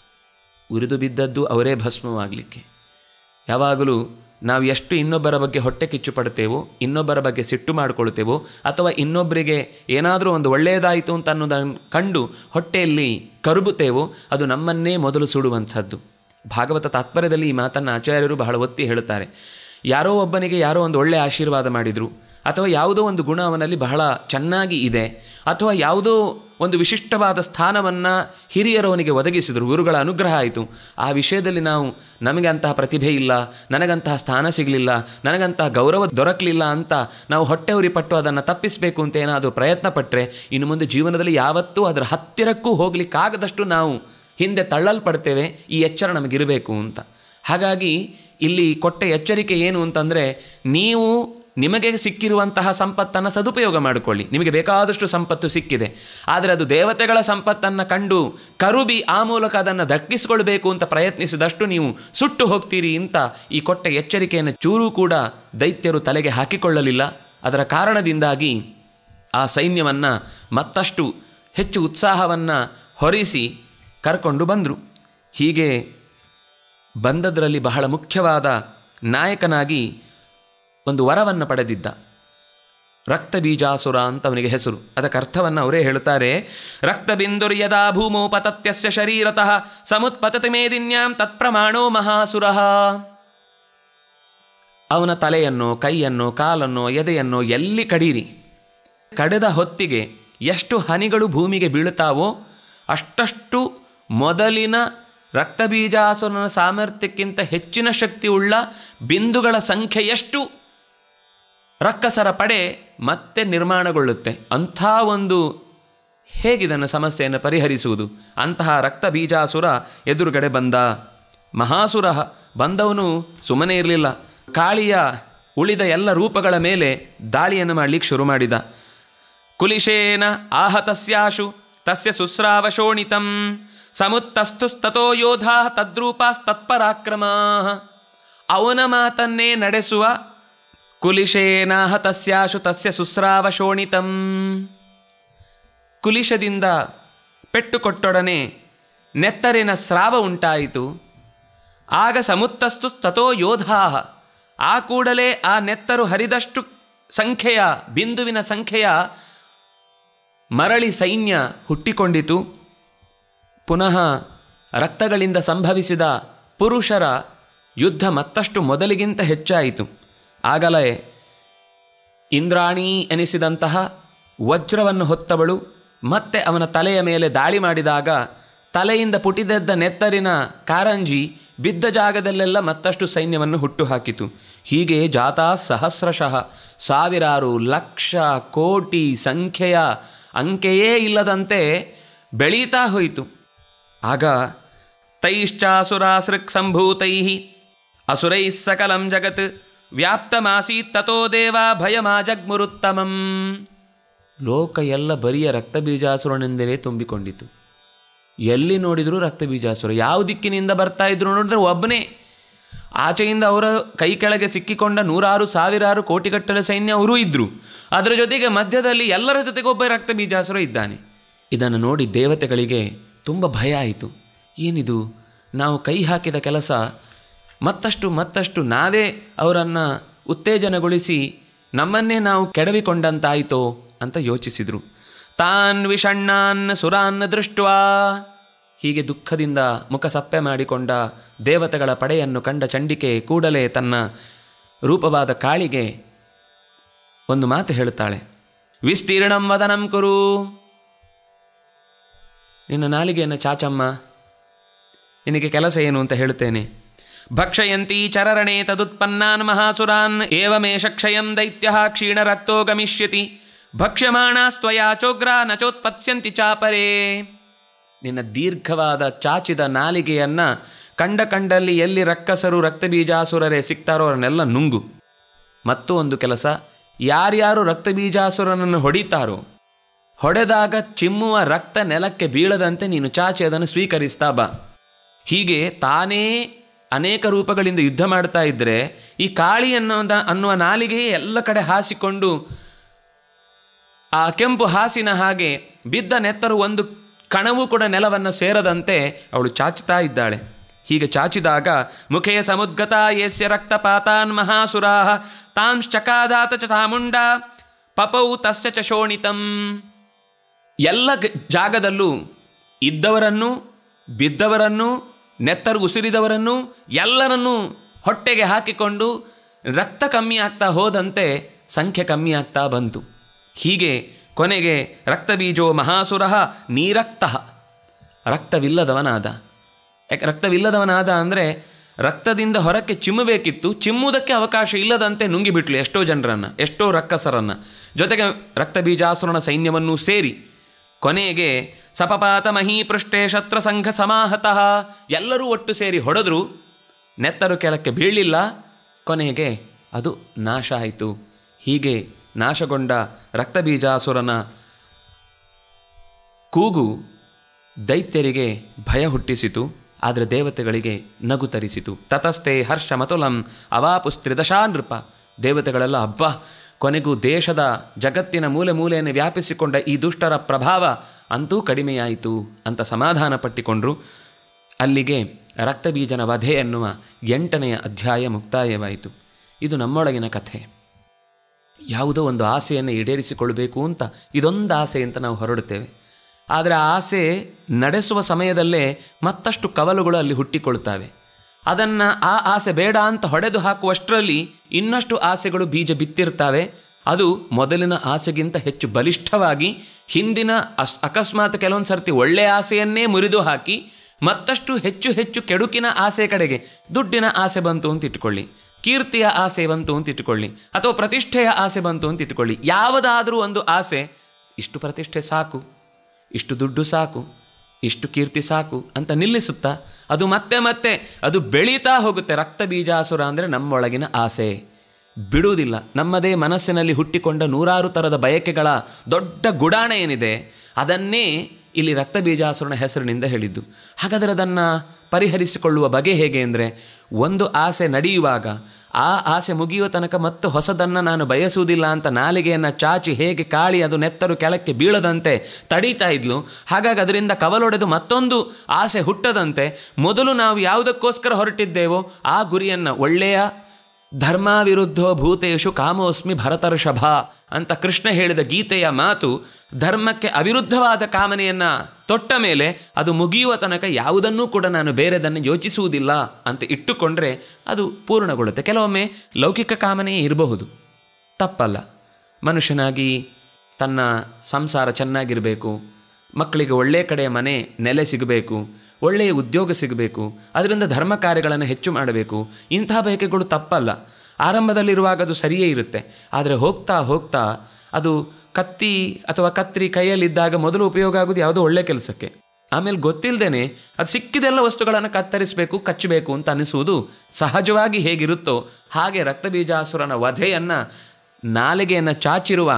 ಉರಿದು ಬಿದ್ದದ್ದು ಅವರೇ ಭಸ್ಮವಾಗಲಿಕ್ಕೆ ಯಾವಾಗಲೂ ನಾವು ಎಷ್ಟು ಇನ್ನೊಬ್ಬರ ಬಗ್ಗೆ ಹೊಟ್ಟೆ ಕಿಚ್ಚು ಪಡ್ತೇವೋ ಇನ್ನೊಬ್ಬರ ಬಗ್ಗೆ ಸಿಟ್ಟು ಮಾಡಿಕೊಳ್ತೇವೋ ಅಥವಾ ಇನ್ನೊಬ್ಬರಿಗೆ ಏನಾದರೂ ಒಂದು ಒಳ್ಳೆಯದಾಯಿತು ಅಂತ ಅನ್ನೋದನ್ನು ಕಂಡು ಹೊಟ್ಟೆಯಲ್ಲಿ ಕರುಬುತ್ತೇವೋ ಅದು ನಮ್ಮನ್ನೇ ಮೊದಲು ಸುಡುವಂಥದ್ದು ಭಾಗವತ ತಾತ್ಪರ್ಯದಲ್ಲಿ ಈ ಮಾತನ್ನು ಆಚಾರ್ಯರು ಬಹಳ ಒತ್ತಿ ಹೇಳುತ್ತಾರೆ ಯಾರೋ ಒಬ್ಬನಿಗೆ ಯಾರೋ ಒಂದು ಒಳ್ಳೆಯ ಆಶೀರ್ವಾದ ಮಾಡಿದರು ಅಥವಾ ಯಾವುದೋ ಒಂದು ಗುಣ ಅವನಲ್ಲಿ ಬಹಳ ಚೆನ್ನಾಗಿ ಇದೆ ಅಥವಾ ಯಾವುದೋ ಒಂದು ವಿಶಿಷ್ಟವಾದ ಸ್ಥಾನವನ್ನು ಹಿರಿಯರು ಅವನಿಗೆ ಒದಗಿಸಿದರು ಗುರುಗಳ ಅನುಗ್ರಹ ಆಯಿತು ಆ ವಿಷಯದಲ್ಲಿ ನಾವು ನಮಗೆ ಅಂತಹ ಪ್ರತಿಭೆ ಇಲ್ಲ ನನಗಂತಹ ಸ್ಥಾನ ಸಿಗಲಿಲ್ಲ ನನಗಂತಹ ಗೌರವ ದೊರಕಲಿಲ್ಲ ಅಂತ ನಾವು ಹೊಟ್ಟೆ ಉರಿಪಟ್ಟು ಅದನ್ನು ತಪ್ಪಿಸಬೇಕು ಅಂತ ಏನಾದರೂ ಪ್ರಯತ್ನ ಪಟ್ಟರೆ ಇನ್ನು ಮುಂದೆ ಜೀವನದಲ್ಲಿ ಯಾವತ್ತೂ ಅದರ ಹತ್ತಿರಕ್ಕೂ ಹೋಗಲಿಕ್ಕಾಗದಷ್ಟು ನಾವು ಹಿಂದೆ ತಳ್ಳಲ್ಪಡ್ತೇವೆ ಈ ಎಚ್ಚರ ನಮಗಿರಬೇಕು ಅಂತ ಹಾಗಾಗಿ ಇಲ್ಲಿ ಕೊಟ್ಟ ಎಚ್ಚರಿಕೆ ಏನು ಅಂತಂದರೆ ನೀವು ನಿಮಗೆ ಸಿಕ್ಕಿರುವಂತಹ ಸಂಪತ್ತನ್ನು ಸದುಪಯೋಗ ಮಾಡಿಕೊಳ್ಳಿ ನಿಮಗೆ ಬೇಕಾದಷ್ಟು ಸಂಪತ್ತು ಸಿಕ್ಕಿದೆ ಆದರೆ ಅದು ದೇವತೆಗಳ ಸಂಪತ್ತನ್ನು ಕಂಡು ಕರುಬಿ ಆ ಮೂಲಕ ಅದನ್ನು ದಕ್ಕಿಸಿಕೊಳ್ಬೇಕು ಅಂತ ಪ್ರಯತ್ನಿಸಿದಷ್ಟು ನೀವು ಸುಟ್ಟು ಹೋಗ್ತೀರಿ ಅಂತ ಈ ಕೊಟ್ಟ ಎಚ್ಚರಿಕೆಯನ್ನು ಚೂರು ಕೂಡ ದೈತ್ಯರು ತಲೆಗೆ ಹಾಕಿಕೊಳ್ಳಲಿಲ್ಲ ಅದರ ಕಾರಣದಿಂದಾಗಿ ಆ ಸೈನ್ಯವನ್ನು ಮತ್ತಷ್ಟು ಹೆಚ್ಚು ಉತ್ಸಾಹವನ್ನು ಹೊರಿಸಿ ಕರ್ಕೊಂಡು ಬಂದರು ಹೀಗೆ ಬಂದದ್ರಲ್ಲಿ ಬಹಳ ಮುಖ್ಯವಾದ ನಾಯಕನಾಗಿ ಒಂದು ವರವನ್ನು ಪಡೆದಿದ್ದ ರಕ್ತಬೀಜಾಸುರ ಅಂತ ಅವನಿಗೆ ಹೆಸರು ಅದಕ್ಕೆ ಅರ್ಥವನ್ನು ಅವರೇ ಹೇಳುತ್ತಾರೆ ರಕ್ತಬಿಂದುರ್ ಯದಾ ಭೂಮೋ ಪತತ್ಯಸ್ಯ ಶರೀರತಃ ಸಮುತ್ಪತತಿ ಮೇದಿನ್ಯಾಂ ತತ್ಪ್ರಮಾಣೋ ಮಹಾಸುರಃ ಅವನ ತಲೆಯನ್ನು ಕೈಯನ್ನು ಕಾಲನ್ನು ಎದೆಯನ್ನು ಎಲ್ಲಿ ಕಡೀರಿ ಕಡೆದ ಹೊತ್ತಿಗೆ ಎಷ್ಟು ಹನಿಗಳು ಭೂಮಿಗೆ ಬೀಳುತ್ತಾವೋ ಅಷ್ಟಷ್ಟು ಮೊದಲಿನ ರಕ್ತಬೀಜಾಸುರನ ಸಾಮರ್ಥ್ಯಕ್ಕಿಂತ ಹೆಚ್ಚಿನ ಶಕ್ತಿ ಉಳ್ಳ ಬಿಂದುಗಳ ಸಂಖ್ಯೆಯಷ್ಟು ರಕ್ಕಸರ ಪಡೆ ಮತ್ತೆ ನಿರ್ಮಾಣಗೊಳ್ಳುತ್ತೆ ಅಂಥ ಒಂದು ಹೇಗಿದನ್ನು ಸಮಸ್ಯೆಯನ್ನು ಪರಿಹರಿಸುವುದು ಅಂತಹ ರಕ್ತ ಬೀಜಾಸುರ ಎದುರುಗಡೆ ಬಂದ ಮಹಾಸುರ ಬಂದವನು ಸುಮ್ಮನೆ ಇರಲಿಲ್ಲ ಕಾಳಿಯ ಉಳಿದ ಎಲ್ಲ ರೂಪಗಳ ಮೇಲೆ ದಾಳಿಯನ್ನು ಮಾಡಲಿಕ್ಕೆ ಶುರು ಮಾಡಿದ ಕುಲಿಶೇನ ಆಹತಸ್ಯಾಶು ತಸ್ಯ ಸುಸ್ರಾವಶೋಣಿತಂ ಸಮುತ್ತಸ್ತುಸ್ತತೋ ಯೋಧಾ ತದ್ರೂಪಾಸ್ತತ್ಪರಾಕ್ರಮಾ ಅವನ ಮಾತನ್ನೇ ನಡೆಸುವ ಕುಲಿಶೇನಾಹತಸ್ಯಾಶು ತಸ್ಯ ಸುಸ್ರಾವಶೋಣಿತಂ ಕುಲಿಶದಿಂದ ಪೆಟ್ಟು ಕೊಟ್ಟೊಡನೆ ನೆತ್ತರಿನ ಸ್ರಾವ ಉಂಟಾಯಿತು ಆಗ ಸಮುತ್ತಸ್ತು ತಥೋ ಯೋಧಾ ಆ ಕೂಡಲೇ ಆ ನೆತ್ತರು ಹರಿದಷ್ಟು ಸಂಖ್ಯೆಯ ಬಿಂದುವಿನ ಸಂಖ್ಯೆಯ ಮರಳಿ ಸೈನ್ಯ ಹುಟ್ಟಿಕೊಂಡಿತು ಪುನಃ ರಕ್ತಗಳಿಂದ ಸಂಭವಿಸಿದ ಪುರುಷರ ಯುದ್ಧ ಮತ್ತಷ್ಟು ಮೊದಲಿಗಿಂತ ಹೆಚ್ಚಾಯಿತು ಆಗಲೇ ಇಂದ್ರಾಣಿ ಎನಿಸಿದಂತಹ ವಜ್ರವನ್ನು ಹೊತ್ತವಳು ಮತ್ತೆ ಅವನ ತಲೆಯ ಮೇಲೆ ದಾಳಿ ಮಾಡಿದಾಗ ತಲೆಯಿಂದ ಪುಟಿದೆದ್ದ ನೆತ್ತರಿನ ಕಾರಂಜಿ ಬಿದ್ದ ಜಾಗದಲ್ಲೆಲ್ಲ ಮತ್ತಷ್ಟು ಸೈನ್ಯವನ್ನು ಹುಟ್ಟುಹಾಕಿತು ಹೀಗೆ ಜಾತಾ ಸಹಸ್ರಶಃ ಸಾವಿರಾರು ಲಕ್ಷ ಕೋಟಿ ಸಂಖ್ಯೆಯ ಅಂಕೆಯೇ ಇಲ್ಲದಂತೆ ಬೆಳೀತಾ ಹೋಯಿತು ಆಗ ತೈಶ್ಚಾಸುರಾಸೃಕ್ ಸಂಭೂತೈ ಅಸುರೈ ಸಕಲಂ ಜಗತ್ ವ್ಯಾಪ್ತಮಾಸೀತ್ ತಥೋ ದೇವ ಭಯಮಾಜಗ್ಮುರುತ್ತಮಂ ಲೋಕ ಎಲ್ಲ ಬರಿಯ ರಕ್ತಬೀಜಾಸುರನೆಂದರೆ ತುಂಬಿಕೊಂಡಿತು ಎಲ್ಲಿ ನೋಡಿದರೂ ರಕ್ತಬೀಜಾಸುರ ಯಾವ ದಿಕ್ಕಿನಿಂದ ಬರ್ತಾ ಇದ್ರು ನೋಡಿದ್ರೆ ಒಬ್ಬನೇ ಆಚೆಯಿಂದ ಅವರ ಕೈ ಕೆಳಗೆ ಸಿಕ್ಕಿಕೊಂಡ ನೂರಾರು ಸಾವಿರಾರು ಕೋಟಿಗಟ್ಟಲೆ ಸೈನ್ಯ ಅವರೂ ಇದ್ದರು ಅದರ ಜೊತೆಗೆ ಮಧ್ಯದಲ್ಲಿ ಎಲ್ಲರ ಜೊತೆಗೆ ಒಬ್ಬ ರಕ್ತಬೀಜಾಸುರ ಇದ್ದಾನೆ ಇದನ್ನು ನೋಡಿ ದೇವತೆಗಳಿಗೆ ತುಂಬ ಭಯ ಆಯಿತು ಏನಿದು ನಾವು ಕೈ ಹಾಕಿದ ಕೆಲಸ ಮತ್ತಷ್ಟು ಮತ್ತಷ್ಟು ನಾವೇ ಅವರನ್ನು ಉತ್ತೇಜನಗೊಳಿಸಿ ನಮ್ಮನ್ನೇ ನಾವು ಕೆಡವಿಕೊಂಡಂತಾಯಿತೋ ಅಂತ ಯೋಚಿಸಿದರು ತಾನ್ ವಿಷಣ್ಣಾನ್ ಸುರಾನ್ ದೃಷ್ಟ್ವಾ ಹೀಗೆ ದುಃಖದಿಂದ ಮುಖ ಸಪ್ಪೆ ಮಾಡಿಕೊಂಡ ದೇವತೆಗಳ ಪಡೆಯನ್ನು ಕಂಡ ಚಂಡಿಕೆ ಕೂಡಲೇ ತನ್ನ ರೂಪವಾದ ಕಾಳಿಗೆ ಒಂದು ಮಾತು ಹೇಳುತ್ತಾಳೆ ವಿಸ್ತೀರ್ಣಂ ವದನಂ ಕುರು ನಿನ್ನ ನಾಲಿಗೆಯನ್ನು ಚಾಚಮ್ಮ ನಿನಗೆ ಕೆಲಸ ಏನು ಅಂತ ಹೇಳುತ್ತೇನೆ ಭಕ್ಷಯಂತಿ ಚರರಣೆ ತದುತ್ಪನ್ನಾನ್ ಮಹಾಸುರಾನ್ ಏವಮೇಷ ಕ್ಷಯಂ ದೈತ್ಯ ಕ್ಷೀಣರಕ್ತೋ ಗಮಿಷ್ಯತಿ ಭಕ್ಷ್ಯಮಾಣಾಸ್ತ್ವಯಾ ಚೋಗ್ರ ನಚೋತ್ಪತ್ಸ್ಯಂತಿ ಚಾಪರೇ ನಿನ್ನ ದೀರ್ಘವಾದ ಚಾಚಿದ ನಾಲಿಗೆಯನ್ನು ಕಂಡ ಕಂಡಲ್ಲಿ ಎಲ್ಲಿ ರಕ್ಕಸರು ರಕ್ತಬೀಜಾಸುರರೇ ಸಿಗ್ತಾರೋ ಅವರನ್ನೆಲ್ಲ ನುಂಗು ಮತ್ತೂ ಒಂದು ಕೆಲಸ ಯಾರ್ಯಾರು ರಕ್ತಬೀಜಾಸುರನನ್ನು ಹೊಡಿತಾರೋ ಹೊಡೆದಾಗ ಚಿಮ್ಮುವ ರಕ್ತ ನೆಲಕ್ಕೆ ಬೀಳದಂತೆ ನೀನು ಚಾಚಿ ಅದನ್ನು ಸ್ವೀಕರಿಸ್ತಾ ಬಾ ಹೀಗೆ ತಾನೇ ಅನೇಕ ರೂಪಗಳಿಂದ ಯುದ್ಧ ಮಾಡ್ತಾ ಇದ್ದರೆ ಈ ಕಾಳಿ ಅನ್ನೋದ ಅನ್ನುವ ನಾಲಿಗೆಯೇ ಎಲ್ಲ ಕಡೆ ಹಾಸಿಕೊಂಡು ಆ ಕೆಂಪು ಹಾಸಿನ ಹಾಗೆ ಬಿದ್ದ ನೆತ್ತರು ಒಂದು ಕಣವೂ ಕೂಡ ನೆಲವನ್ನು ಸೇರದಂತೆ ಅವಳು ಚಾಚುತ್ತಾ ಇದ್ದಾಳೆ ಹೀಗೆ ಚಾಚಿದಾಗ ಮುಖೇ ಸಮುದ್ಗತ ಯಸ್ಯ ರಕ್ತಪಾತಾನ್ ಮಹಾಸುರಾ ತಾಂಶ್ಚಕಾದಾತ ಚ ಚಾಮುಂಡ ಪಪೌ ತಸ್ಯ ಚ ಶೋಣಿತಂ ಎಲ್ಲ ಗ- ಜಾಗದಲ್ಲೂ ಇದ್ದವರನ್ನು ಬಿದ್ದವರನ್ನು ನೆತ್ತರು ಉಸಿರಿದವರನ್ನು ಎಲ್ಲರನ್ನೂ ಹೊಟ್ಟೆಗೆ ಹಾಕಿಕೊಂಡು ರಕ್ತ ಕಮ್ಮಿ ಆಗ್ತಾ ಹೋದಂತೆ ಸಂಖ್ಯೆ ಕಮ್ಮಿ ಆಗ್ತಾ ಬಂತು ಹೀಗೆ ಕೊನೆಗೆ ರಕ್ತಬೀಜೋ ಮಹಾಸುರ ನೀರಕ್ತ ರಕ್ತವಿಲ್ಲದವನಾದ ಯಾಕೆ ರಕ್ತವಿಲ್ಲದವನಾದ ಅಂದರೆ ರಕ್ತದಿಂದ ಹೊರಕ್ಕೆ ಚಿಮ್ಮಬೇಕಿತ್ತು ಚಿಮ್ಮುವುದಕ್ಕೆ ಅವಕಾಶ ಇಲ್ಲದಂತೆ ನುಂಗಿಬಿಟ್ಲು ಎಷ್ಟೋ ಜನರನ್ನು ಎಷ್ಟೋ ರಕ್ಕಸರನ್ನು ಜೊತೆಗೆ ರಕ್ತಬೀಜಾಸುರನ ಸೈನ್ಯವನ್ನೂ ಸೇರಿ ಕೊನೆಗೆ ಸಪಪಾತ ಮಹೀಪೃಷ್ಠೆ ಶತ್ರಸಂಘ ಸಮಾಹತಃ ಎಲ್ಲರೂ ಒಟ್ಟು ಸೇರಿ ಹೊಡೆದ್ರು ನೆತ್ತರು ಕೆಳಕ್ಕೆ ಬೀಳಲಿಲ್ಲ ಕೊನೆಗೆ ಅದು ನಾಶ ಆಯಿತು ಹೀಗೆ ನಾಶಗೊಂಡ ರಕ್ತಬೀಜಾಸುರನ ಕೂಗು ದೈತ್ಯರಿಗೆ ಭಯ ಹುಟ್ಟಿಸಿತು ಆದರೆ ದೇವತೆಗಳಿಗೆ ನಗು ತರಿಸಿತು ತತಸ್ಥೆ ಹರ್ಷ ಮತುಲಂ ಅವಾಪುಸ್ತ್ರಿದಶಾ ನೃಪ ದೇವತೆಗಳೆಲ್ಲ ಹಬ್ಬ ಕೊನೆಗೂ ದೇಶದ ಜಗತ್ತಿನ ಮೂಲೆ ಮೂಲೆಯನ್ನು ವ್ಯಾಪಿಸಿಕೊಂಡ ಈ ದುಷ್ಟರ ಪ್ರಭಾವ ಅಂತೂ ಕಡಿಮೆಯಾಯಿತು ಅಂತ ಸಮಾಧಾನ ಪಟ್ಟಿಕೊಂಡ್ರು ಅಲ್ಲಿಗೆ ರಕ್ತಬೀಜನ ವಧೆ ಎನ್ನುವ ಎಂಟನೆಯ ಅಧ್ಯಾಯ ಮುಕ್ತಾಯವಾಯಿತು ಇದು ನಮ್ಮೊಳಗಿನ ಕಥೆ ಯಾವುದೋ ಒಂದು ಆಸೆಯನ್ನು ಈಡೇರಿಸಿಕೊಳ್ಬೇಕು ಅಂತ ಇದೊಂದು ಆಸೆ ಅಂತ ನಾವು ಹೊರಡುತ್ತೇವೆ ಆದರೆ ಆ ಆಸೆ ನಡೆಸುವ ಸಮಯದಲ್ಲೇ ಮತ್ತಷ್ಟು ಕವಲುಗಳು ಅಲ್ಲಿ ಹುಟ್ಟಿಕೊಳ್ತವೆ ಅದನ್ನು ಆ ಆಸೆ ಬೇಡ ಅಂತ ಹೊಡೆದು ಹಾಕುವಷ್ಟರಲ್ಲಿ ಇನ್ನಷ್ಟು ಆಸೆಗಳು ಬೀಜ ಬಿತ್ತಿರ್ತವೆ ಅದು ಮೊದಲಿನ ಆಸೆಗಿಂತ ಹೆಚ್ಚು ಬಲಿಷ್ಠವಾಗಿ ಹಿಂದಿನ ಅಸ್ ಅಕಸ್ಮಾತ್ ಕೆಲವೊಂದು ಸರ್ತಿ ಒಳ್ಳೆಯ ಆಸೆಯನ್ನೇ ಮುರಿದು ಹಾಕಿ ಮತ್ತಷ್ಟು ಹೆಚ್ಚು ಹೆಚ್ಚು ಕೆಡುಕಿನ ಆಸೆ ಕಡೆಗೆ ದುಡ್ಡಿನ ಆಸೆ ಬಂತು ಅಂತ ಇಟ್ಕೊಳ್ಳಿ ಕೀರ್ತಿಯ ಆಸೆ ಬಂತು ಅಂತ ಇಟ್ಕೊಳ್ಳಿ ಅಥವಾ ಪ್ರತಿಷ್ಠೆಯ ಆಸೆ ಬಂತು ಅಂತ ಇಟ್ಕೊಳ್ಳಿ ಯಾವುದಾದ್ರೂ ಒಂದು ಆಸೆ ಇಷ್ಟು ಪ್ರತಿಷ್ಠೆ ಸಾಕು ಇಷ್ಟು ದುಡ್ಡು ಸಾಕು ಇಷ್ಟು ಕೀರ್ತಿ ಸಾಕು ಅಂತ ನಿಲ್ಲಿಸುತ್ತಾ ಅದು ಮತ್ತೆ ಮತ್ತೆ ಅದು ಬೆಳೀತಾ ಹೋಗುತ್ತೆ ರಕ್ತ ಬೀಜಾಸುರ ಅಂದರೆ ನಮ್ಮೊಳಗಿನ ಆಸೆ ಬಿಡುವುದಿಲ್ಲ ನಮ್ಮದೇ ಮನಸ್ಸಿನಲ್ಲಿ ಹುಟ್ಟಿಕೊಂಡ ನೂರಾರು ಥರದ ಬಯಕೆಗಳ ದೊಡ್ಡ ಗುಡಾಣ ಏನಿದೆ ಅದನ್ನೇ ಇಲ್ಲಿ ರಕ್ತ ಬೀಜಾಸುರನ ಹೆಸರಿನಿಂದ ಹೇಳಿದ್ದು ಹಾಗಾದರೆ ಅದನ್ನು ಪರಿಹರಿಸಿಕೊಳ್ಳುವ ಬಗೆ ಹೇಗೆ ಅಂದರೆ ಒಂದು ಆಸೆ ನಡೆಯುವಾಗ ಆ ಆಸೆ ಮುಗಿಯುವ ತನಕ ಮತ್ತು ಹೊಸದನ್ನು ನಾನು ಬಯಸುವುದಿಲ್ಲ ಅಂತ ನಾಲಿಗೆಯನ್ನು ಚಾಚಿ ಹೇಗೆ ಕಾಳಿ ಅದು ನೆತ್ತರು ಕೆಳಕ್ಕೆ ಬೀಳದಂತೆ ತಡೀತಾ ಇದ್ಲು ಹಾಗಾಗಿ ಅದರಿಂದ ಕವಲೊಡೆದು ಮತ್ತೊಂದು ಆಸೆ ಹುಟ್ಟದಂತೆ ಮೊದಲು ನಾವು ಯಾವುದಕ್ಕೋಸ್ಕರ ಹೊರಟಿದ್ದೇವೋ ಆ ಗುರಿಯನ್ನು ಒಳ್ಳೆಯ ಧರ್ಮ ವಿರುದ್ಧೋ ಭೂತೇಶು ಕಾಮೋಸ್ಮಿ ಭರತರ್ಷಭ ಅಂತ ಕೃಷ್ಣ ಹೇಳಿದ ಗೀತೆಯ ಮಾತು ಧರ್ಮಕ್ಕೆ ಅವಿರುದ್ಧವಾದ ಕಾಮನೆಯನ್ನು ತೊಟ್ಟ ಮೇಲೆ ಅದು ಮುಗಿಯುವ ತನಕ ಯಾವುದನ್ನೂ ಕೂಡ ನಾನು ಬೇರೆದನ್ನು ಯೋಚಿಸುವುದಿಲ್ಲ ಅಂತ ಇಟ್ಟುಕೊಂಡ್ರೆ ಅದು ಪೂರ್ಣಗೊಳ್ಳುತ್ತೆ ಕೆಲವೊಮ್ಮೆ ಲೌಕಿಕ ಕಾಮನೆಯೇ ಇರಬಹುದು ತಪ್ಪಲ್ಲ ಮನುಷ್ಯನಾಗಿ ತನ್ನ ಸಂಸಾರ ಚೆನ್ನಾಗಿರಬೇಕು ಮಕ್ಕಳಿಗೆ ಒಳ್ಳೆಯ ಕಡೆಯ ಮನೆ ನೆಲೆ ಸಿಗಬೇಕು ಒಳ್ಳೆಯ ಉದ್ಯೋಗ ಸಿಗಬೇಕು ಅದರಿಂದ ಧರ್ಮ ಕಾರ್ಯಗಳನ್ನು ಹೆಚ್ಚು ಮಾಡಬೇಕು ಇಂತಹ ಬಯಕೆಗಳು ತಪ್ಪಲ್ಲ ಆರಂಭದಲ್ಲಿರುವಾಗ ಅದು ಸರಿಯೇ ಇರುತ್ತೆ ಆದರೆ ಹೋಗ್ತಾ ಹೋಗ್ತಾ ಅದು ಕತ್ತಿ ಅಥವಾ ಕತ್ರಿ ಕೈಯಲ್ಲಿದ್ದಾಗ ಮೊದಲು ಉಪಯೋಗ ಆಗೋದು ಯಾವುದೋ ಒಳ್ಳೆ ಕೆಲಸಕ್ಕೆ ಆಮೇಲೆ ಗೊತ್ತಿಲ್ಲದೇನೆ ಅದು ಸಿಕ್ಕಿದೆಲ್ಲ ವಸ್ತುಗಳನ್ನು ಕತ್ತರಿಸಬೇಕು ಕಚ್ಚಬೇಕು ಅಂತ ಅನಿಸುವುದು ಸಹಜವಾಗಿ ಹೇಗಿರುತ್ತೋ ಹಾಗೆ ರಕ್ತಬೀಜಾಸುರನ ವಧೆಯನ್ನು ನಾಲಿಗೆಯನ್ನು ಚಾಚಿರುವ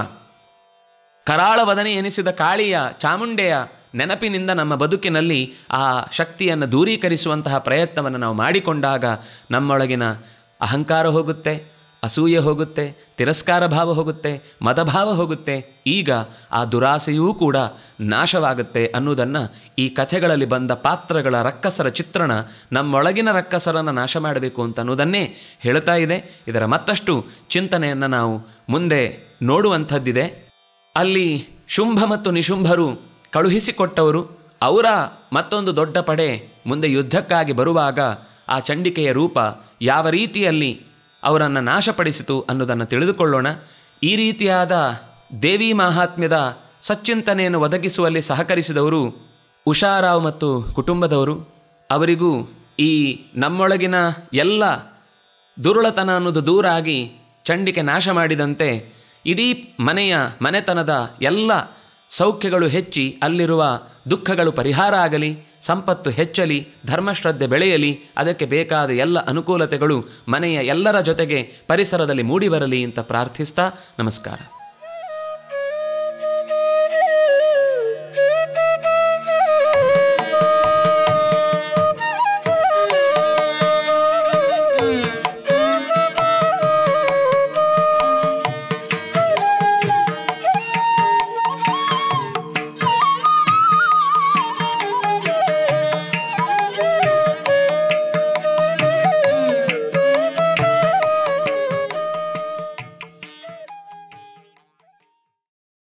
ಕರಾಳ ವದನೆ ಎನಿಸಿದ ಕಾಳಿಯ ಚಾಮುಂಡೆಯ ನೆನಪಿನಿಂದ ನಮ್ಮ ಬದುಕಿನಲ್ಲಿ ಆ ಶಕ್ತಿಯನ್ನು ದೂರೀಕರಿಸುವಂತಹ ಪ್ರಯತ್ನವನ್ನು ನಾವು ಮಾಡಿಕೊಂಡಾಗ ನಮ್ಮೊಳಗಿನ ಅಹಂಕಾರ ಹೋಗುತ್ತೆ ಅಸೂಯೆ ಹೋಗುತ್ತೆ ತಿರಸ್ಕಾರ ಭಾವ ಹೋಗುತ್ತೆ ಮದಭಾವ ಹೋಗುತ್ತೆ ಈಗ ಆ ದುರಾಸೆಯೂ ಕೂಡ ನಾಶವಾಗುತ್ತೆ ಅನ್ನೋದನ್ನು ಈ ಕಥೆಗಳಲ್ಲಿ ಬಂದ ಪಾತ್ರಗಳ ರಕ್ಕಸರ ಚಿತ್ರಣ ನಮ್ಮೊಳಗಿನ ರಕ್ಕಸರನ್ನು ನಾಶ ಮಾಡಬೇಕು ಅಂತ ಅನ್ನೋದನ್ನೇ ಹೇಳ್ತಾ ಇದೆ ಇದರ ಮತ್ತಷ್ಟು ಚಿಂತನೆಯನ್ನು ನಾವು ಮುಂದೆ ನೋಡುವಂಥದ್ದಿದೆ ಅಲ್ಲಿ ಶುಂಭ ಮತ್ತು ನಿಶುಂಭರು ಕಳುಹಿಸಿಕೊಟ್ಟವರು ಅವರ ಮತ್ತೊಂದು ದೊಡ್ಡ ಪಡೆ ಮುಂದೆ ಯುದ್ಧಕ್ಕಾಗಿ ಬರುವಾಗ ಆ ಚಂಡಿಕೆಯ ರೂಪ ಯಾವ ರೀತಿಯಲ್ಲಿ ಅವರನ್ನು ನಾಶಪಡಿಸಿತು ಅನ್ನೋದನ್ನು ತಿಳಿದುಕೊಳ್ಳೋಣ ಈ ರೀತಿಯಾದ ದೇವಿ ಮಹಾತ್ಮ್ಯದ ಸಚ್ಚಿಂತನೆಯನ್ನು ಒದಗಿಸುವಲ್ಲಿ ಸಹಕರಿಸಿದವರು ಉಷಾರಾವ್ ಮತ್ತು ಕುಟುಂಬದವರು ಅವರಿಗೂ ಈ ನಮ್ಮೊಳಗಿನ ಎಲ್ಲ ದುರುಳತನ ಅನ್ನೋದು ದೂರ ಆಗಿ ಚಂಡಿಕೆ ನಾಶ ಮಾಡಿದಂತೆ ಇಡೀ ಮನೆಯ ಮನೆತನದ ಎಲ್ಲ ಸೌಖ್ಯಗಳು ಹೆಚ್ಚಿ ಅಲ್ಲಿರುವ ದುಃಖಗಳು ಪರಿಹಾರ ಆಗಲಿ ಸಂಪತ್ತು ಹೆಚ್ಚಲಿ ಧರ್ಮಶ್ರದ್ಧೆ ಬೆಳೆಯಲಿ ಅದಕ್ಕೆ ಬೇಕಾದ ಎಲ್ಲ ಅನುಕೂಲತೆಗಳು ಮನೆಯ ಎಲ್ಲರ ಜೊತೆಗೆ ಪರಿಸರದಲ್ಲಿ ಮೂಡಿಬರಲಿ ಅಂತ ಪ್ರಾರ್ಥಿಸ್ತಾ ನಮಸ್ಕಾರ